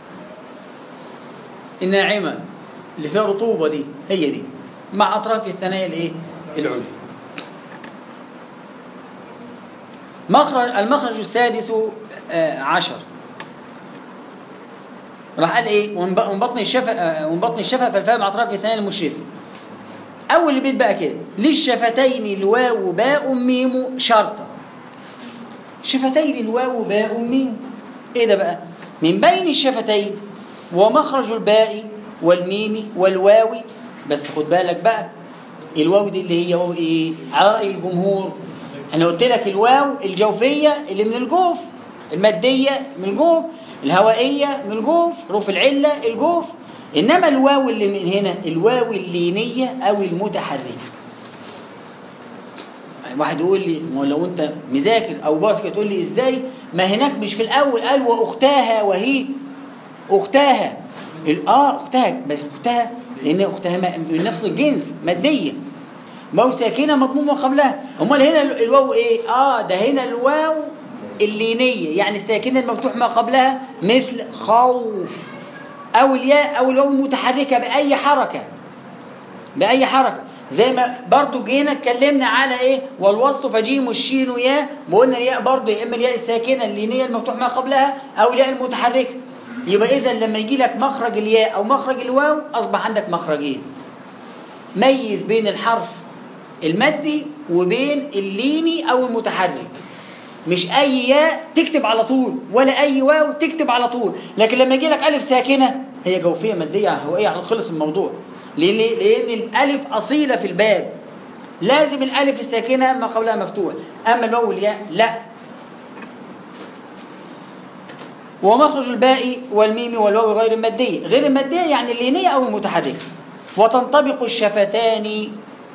الناعمة اللي فيها رطوبة دي هي دي مع أطراف الثنايا الايه العليا مخرج المخرج السادس آه، عشر راح قال ايه ومن ب- ومن بطن الشفة آه، ومن بطن الشفة فالفاء مع اطراف الثانية المشرفة اول البيت بقى كده للشفتين الواو باء ميم شرطة شفتين الواو باء ميم ايه ده بقى من بين الشفتين ومخرج الباء والميم والواو بس خد بالك بقى الواو دي اللي هي واو ايه على راي الجمهور انا قلت لك الواو الجوفيه اللي من الجوف الماديه من الجوف الهوائيه من الجوف حروف العله الجوف انما الواو اللي من هنا الواو اللينيه او المتحركه واحد يقول لي ما هو لو انت مذاكر او باص كده تقول لي ازاي ما هناك مش في الاول قال واختها وهي اختها ال- اه اختها بس اختها لان اختها ما- من نفس الجنس ماديه واو ساكنه مضمومه قبلها امال هنا ال- الواو ايه اه ده هنا الواو اللينيه يعني الساكنه المفتوح ما قبلها مثل خوف او الياء او الواو المتحركه باي حركه باي حركه زي ما برضو جينا اتكلمنا على ايه والوسط فجيم والشين وياء وقلنا الياء برضو يا اما الياء الساكنه اللينيه المفتوح ما قبلها او الياء المتحركه يبقى اذا لما يجي لك مخرج الياء او مخرج الواو اصبح عندك مخرجين ميز بين الحرف المادي وبين الليني او المتحرك مش اي ياء تكتب على طول ولا اي واو تكتب على طول لكن لما يجي لك الف ساكنه هي جوفيه ماديه هوائيه على خلص الموضوع ليه؟ ليه؟ لان الالف اصيله في الباب لازم الالف الساكنه ما قبلها مفتوح اما الواو والياء لا ومخرج الباء والميم والواو غير الماديه غير الماديه يعني اللينيه او المتحركه وتنطبق الشفتان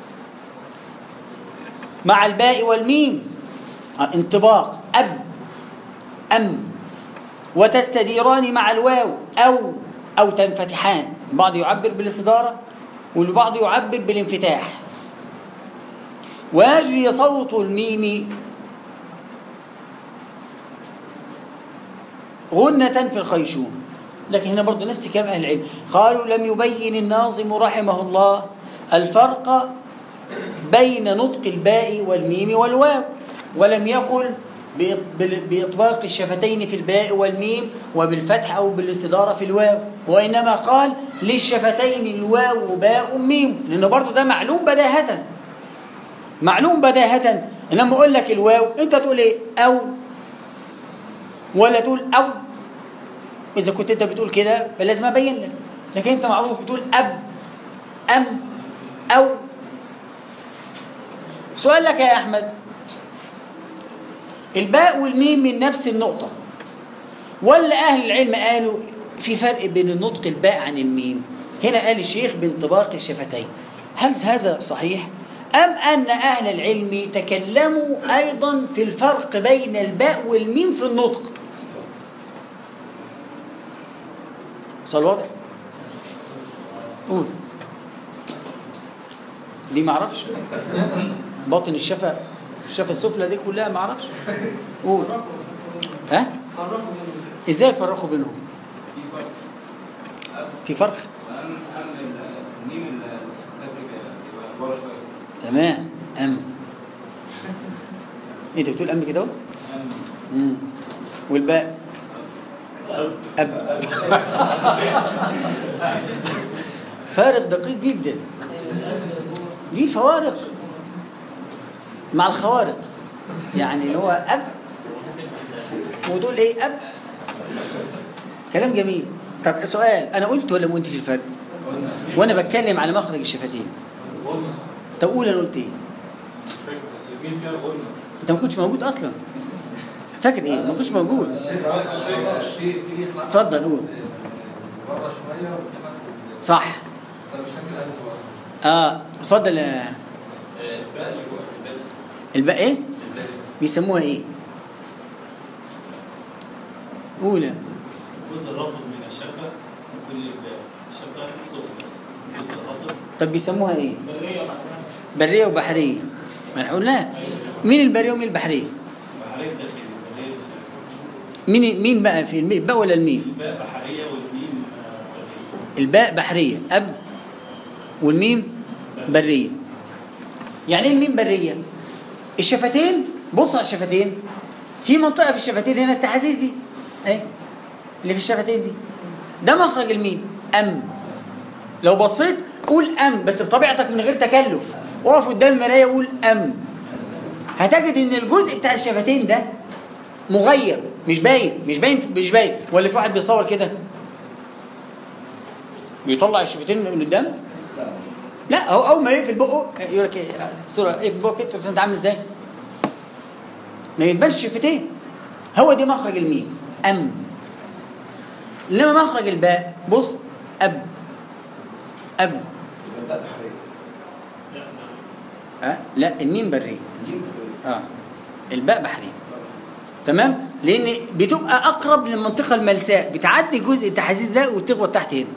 مع الباء والميم آه، انطباق أب أم وتستديران مع الواو أو أو تنفتحان البعض يعبر بالاستدارة والبعض يعبر بالانفتاح ويجري صوت الميم غنة في الخيشوم لكن هنا برضو نفس كلام أهل العلم قالوا لم يبين الناظم رحمه الله الفرق بين نطق الباء والميم والواو ولم يقل بإط- بال- بإطباق الشفتين في الباء والميم وبالفتح أو بالاستدارة في الواو وإنما قال للشفتين الواو باء ميم لأنه برضو ده معلوم بداهة معلوم بداهة إنما أقول لك الواو أنت تقول إيه أو ولا تقول أو إذا كنت أنت بتقول كده فلازم أبين لك لكن أنت معروف بتقول أب أم أو سؤال لك يا أحمد الباء والميم من نفس النقطة ولا أهل العلم قالوا في فرق بين النطق الباء عن الميم هنا قال الشيخ بانطباق الشفتين هل هذا صحيح أم أن أهل العلم تكلموا أيضا في الفرق بين الباء والميم في النطق صار واضح قول دي معرفش باطن الشفة الشفة السفلى دي كلها معرفش قول ها فرقوا بينهم ازاي تفرقوا بينهم في فرق في فرق أم أم الميم المركب يبقى ورا شوية تمام ام ايه انت بتقول ام كده اهو أم مم. والباء اب فارق دقيق جدا دي فوارق مع الخوارق يعني اللي هو اب ودول ايه اب كلام جميل طب سؤال انا قلت ولا ما قلتش الفرق وانا بتكلم على مخرج الشفتين غنى طب قول انا قلت ايه مش فاكر بس مين فيها غنى انت ما كنتش موجود اصلا فاكر ايه ما كنتش موجود في في اتفضل قول بره شويه وفي حرف صح بس انا مش فاكر انهي اه اتفضل يا الباء اللي جوه الداخل الباء ايه الداخل بيسموها ايه اولى الجزء الرطب من الشفة كل الباء الشفة السفلى الجزء الرطب طب بيسموها ايه برية وبعدها بريه وبحريه ما احنا قلناها مين البريه ومين البحريه بحرية داخلي بحرية مين مين بقى في المي- الباء ولا الميم الباء بحرية والميم آه، برية الباء بحريه اب والميم بريه يعني ايه الميم بريه الشفتين بص على الشفتين في منطقه في الشفتين هنا التحازيز دي اهي اللي في الشفتين دي ده مخرج الميم ام لو بصيت قول ام بس بطبيعتك من غير تكلف اقف قدام المرايه وقول ام هتجد ان الجزء بتاع الشفتين ده مغير مش باين مش باين مش باين ولا في واحد بيصور كده بيطلع الشفتين من قدام لا هو اول ما يقفل بقه يقول لك ايه الصوره اقفل بقه كده انت عامل ازاي؟ ما يتبانش شفتين هو دي مخرج الميم ام انما مخرج الباء بص اب اب يبقى الباء بحرية أه؟ لا الميم بريه دي اه الباء بحريه تمام لان بتبقى اقرب للمنطقه الملساء بتعدي جزء التحاسيس ده وتخبط تحت هنا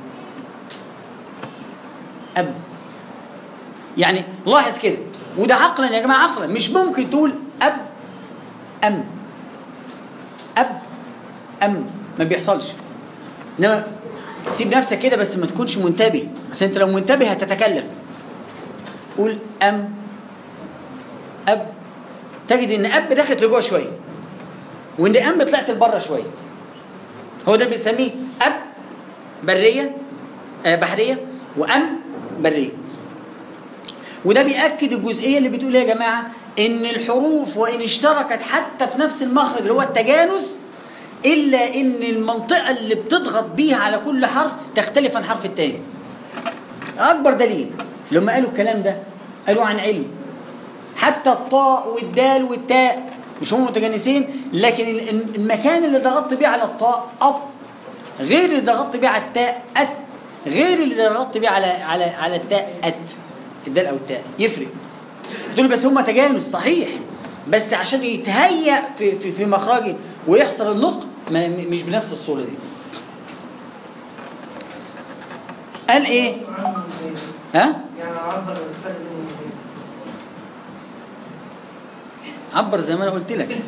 اب يعني لاحظ كده وده عقلا يا جماعه عقلا مش ممكن تقول اب ام اب ام ما بيحصلش انما سيب نفسك كده بس ما تكونش منتبه بس انت لو منتبه هتتكلف قول ام اب تجد ان اب دخلت لجوه شويه وان ام طلعت لبره شويه هو ده اللي بنسميه اب بريه آه بحريه وام بريه وده بيأكد الجزئيه اللي بتقول إيه يا جماعه ان الحروف وان اشتركت حتى في نفس المخرج اللي هو التجانس الا ان المنطقه اللي بتضغط بيها على كل حرف تختلف عن حرف التاني اكبر دليل لما قالوا الكلام ده قالوا عن علم حتى الطاء والدال والتاء مش هم متجانسين لكن ال- المكان اللي ضغطت بيه على الطاء أط غير اللي ضغطت بيه على التاء أت غير اللي ضغطت بيه على على على التاء أت الدال أو التاء يفرق تقول بس هم تجانس صحيح بس عشان يتهيأ في في في مخرجه ويحصل النطق ما م- مش بنفس الصورة دي قال ايه عنه ازاي؟ ها يعني عبر الفرق بين ازاي؟ عبر زي ما انا قلت لك يعني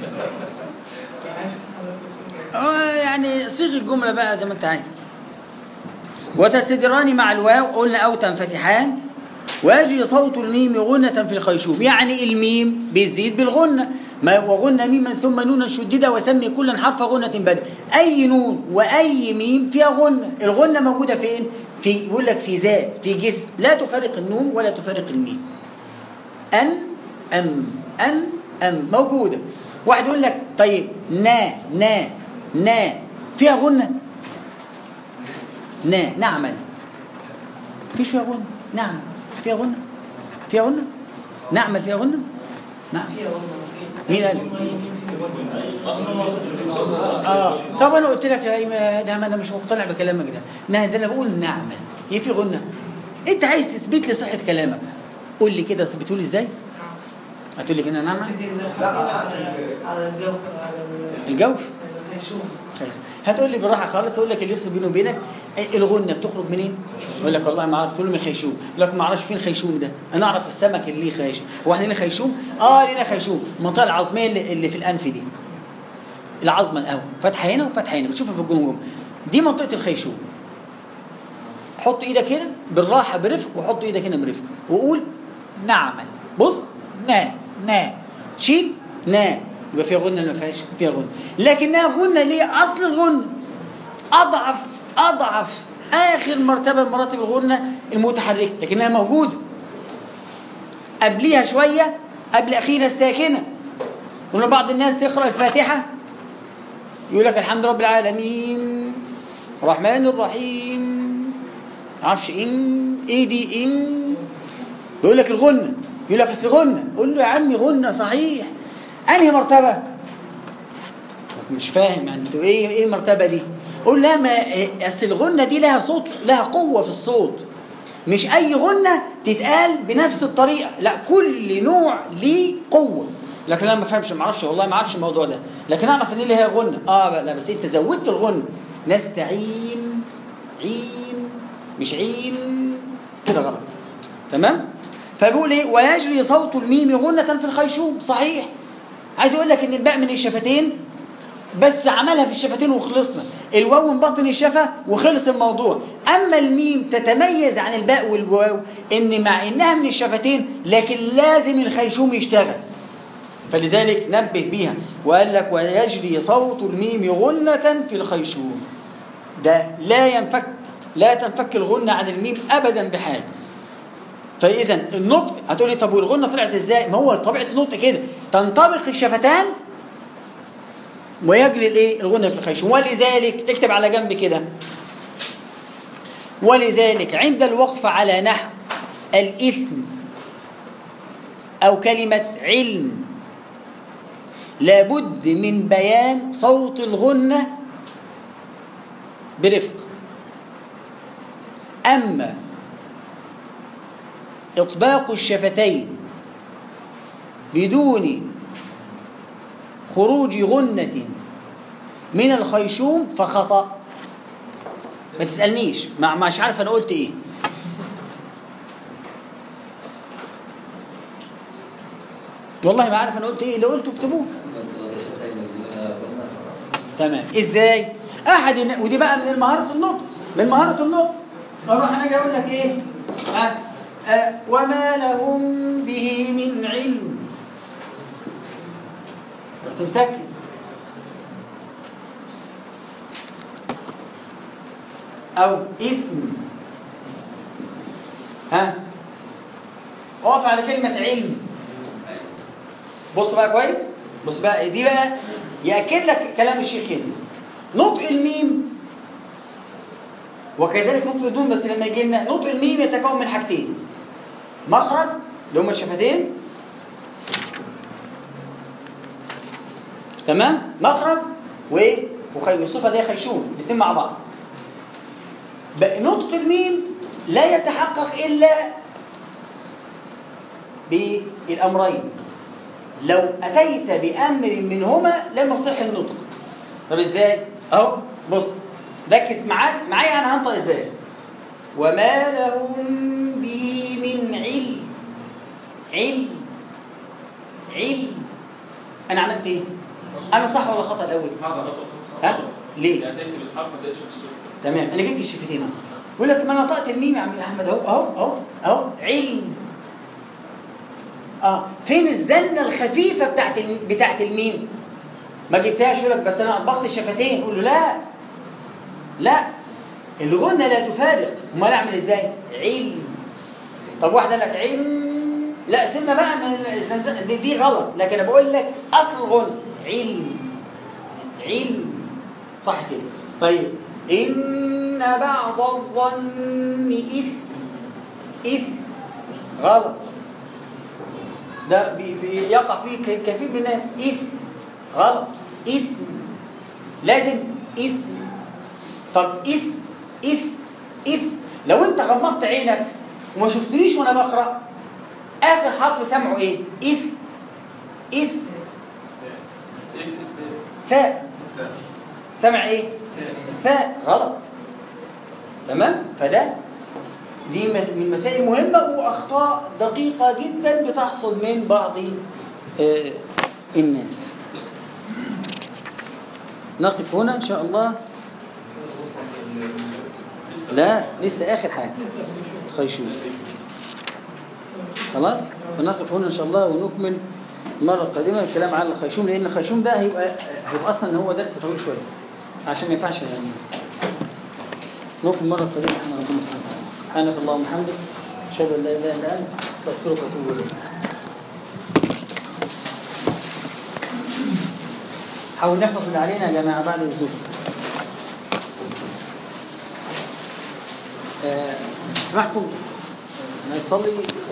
اه يعني صيغ الجملة بقى زي ما انت عايز وتستدران مع الواو قلنا او تنفتحان ويجري صوت الميم غنة في الخيشوم يعني الميم بيزيد بالغنة ما وغنى ميما ثم نونا شددا وسمي كلا حرف غنة بدل أي نون وأي ميم فيها غنة الغنة موجودة فين؟ في يقول لك في ذات في جسم لا تفارق النون ولا تفارق الميم أن أم أن أم موجودة واحد يقول لك طيب نا نا نا فيها غنة نا نعمل فيش فيها غنة نعمل فيها غنة فيها غنة نعمل فيها غنة نعم فيها والله مين قال؟ اه طب انا قلت لك يا ايمن ده ما انا مش مقتنع بكلامك ده لا ده انا بقول نعمل هي في غنة انت عايز تثبت لي صحة كلامك قول لي كده اثبته لي ازاي هتقول لي كده نعمل على الجوف على ال- الجوف الخيشوم خير. هتقول لي بالراحه خالص اقول لك اللي يفصل بيني وبينك إيه الغنه بتخرج منين؟ يقول لك والله ما اعرف تقول له من خيشوم يقول لك ما اعرفش فين خيشوم ده انا اعرف السمك اللي ليه خيشوم هو احنا ليه خيشوم؟ اه لينا خيشوم المنطقه العظميه اللي, اللي في الانف دي العظمه الاول فتحه هنا وفتحه هنا بتشوفها في الجمجمه دي منطقه الخيشوم حط ايدك هنا بالراحه برفق وحط ايدك هنا برفق وقول نعمل بص نا نا شيل نا يبقى فيها غنه ولا ما فيهاش فيها غنه لكنها غنه ليه اصل الغنه اضعف اضعف اخر مرتبه من مراتب الغنه المتحركه لكنها موجوده قبليها شويه قبل اخيرا الساكنه وان بعض الناس تقرا الفاتحه يقول لك الحمد رب العالمين الرحمن الرحيم معرفش ان ايه دي ان يقول لك الغنه يقول لك اصل غنه قول له يا عمي غنه صحيح انهي مرتبه لك مش فاهم يعني انتوا ايه ايه المرتبه دي قول لا ما إيه، اصل الغنه دي لها صوت لها قوه في الصوت مش اي غنه تتقال بنفس الطريقه لا كل نوع ليه قوه لكن انا ما فهمش ما اعرفش والله ما اعرفش الموضوع ده لكن اعرف ان اللي هي غنه اه لا بس انت زودت الغنه نستعين عين مش عين كده غلط تمام فبيقول ايه ويجري صوت الميم غنة في الخيشوم صحيح عايز يقول لك ان الباء من الشفتين بس عملها في الشفتين وخلصنا الواو من باطن الشفة وخلص الموضوع اما الميم تتميز عن الباء والواو ان مع انها من الشفتين لكن لازم الخيشوم يشتغل فلذلك نبه بيها وقال لك ويجري صوت الميم غنة في الخيشوم ده لا ينفك لا تنفك الغنة عن الميم ابدا بحال فاذا النطق هتقول لي طب والغنه طلعت ازاي؟ ما هو طبيعه النطق كده تنطبق الشفتان ويجري الايه؟ الغنه في الخيشوم ولذلك اكتب على جنب كده ولذلك عند الوقف على نحو الإثم أو كلمة علم لابد من بيان صوت الغنة برفق أما إطباق الشفتين بدون خروج غنة من الخيشوم فخطأ ما تسألنيش ما مش عارف أنا قلت إيه والله ما عارف أنا قلت إيه اللي قلته اكتبوه تمام ازاي احد الن- ودي بقى من مهاره النطق من مهاره النطق اروح انا اجي اقول لك ايه أه أه وما لهم به من علم رحت مسكت او اثم ها اقف على كلمه علم بص بقى كويس بص بقى دي بقى ياكد لك كلام الشيخ هنا نطق الميم وكذلك نطق الدون بس لما يجي لنا نطق الميم يتكون من حاجتين مخرج اللي هما الشفتين تمام مخرج وايه وخي والصفه دي خيشوم الاثنين مع بعض بقى نطق الميم لا يتحقق الا بالامرين لو اتيت بامر منهما لم يصح النطق طب ازاي اهو بص ركز معاك معايا انا هنطق ازاي وما لهم به من علم علم علم انا عملت ايه انا صح ولا خطا الاول ها ليه يعني تأتي بالحرف ما تأتيش بالصفر تمام انا جبت الشفتين اهو يقول لك ما انا نطقت الميم يا عم احمد اهو اهو اهو اهو علم اه فين الزنه الخفيفه بتاعت الم- بتاعت الميم ما جبتهاش يقول لك بس انا اطبقت الشفتين قول له لا لا الغنه لا تفارق امال اعمل ازاي علم طب واحد قال لك علم لا سيبنا بقى من الزنزانة دي, دي غلط لكن انا بقول لك اصل الغنى علم علم صح كده طيب ان بعض الظن اثم اثم غلط ده بي- بيقع فيه ك- كثير من الناس اثم غلط اثم لازم اثم طب اثم اثم اثم لو انت غمضت عينك وما شفتنيش وانا بقرا اخر حرف سمعه ايه اثم اثم ثاء سمع ايه ثاء غلط تمام فده دي مس- من مسائل مهمة وأخطاء دقيقة جدا بتحصل من بعض آه، الناس نقف هنا إن شاء الله لا لسه آخر حاجة خيشوم خلاص فنقف هنا إن شاء الله ونكمل المرة القادمة الكلام عن الخيشوم لأن الخيشوم ده هيبقى هيبقى أصلا هو درس طويل شوية عشان ما ينفعش يعني نكمل المرة القادمة احنا ربنا سبحانه وتعالى سبحانك اللهم وبحمدك أشهد أن لا إله إلا أنت أستغفرك وأتوب إليك حاول نحفظ اللي علينا يا جماعة بعد إذنكم آه، تسمحكم نصلي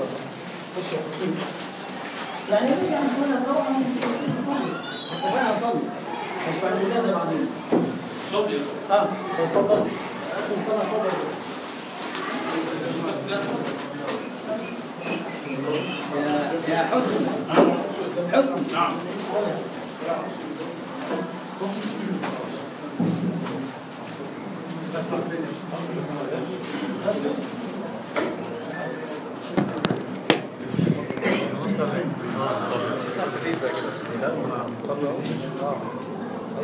يعني نرجع نصلي طبعا نصلي اتفقنا نصلي مش بعد الإجازة بعدين شوفي اه اتفضل أخي صلى اتفضل يا يا حسن حسن نعم صلوا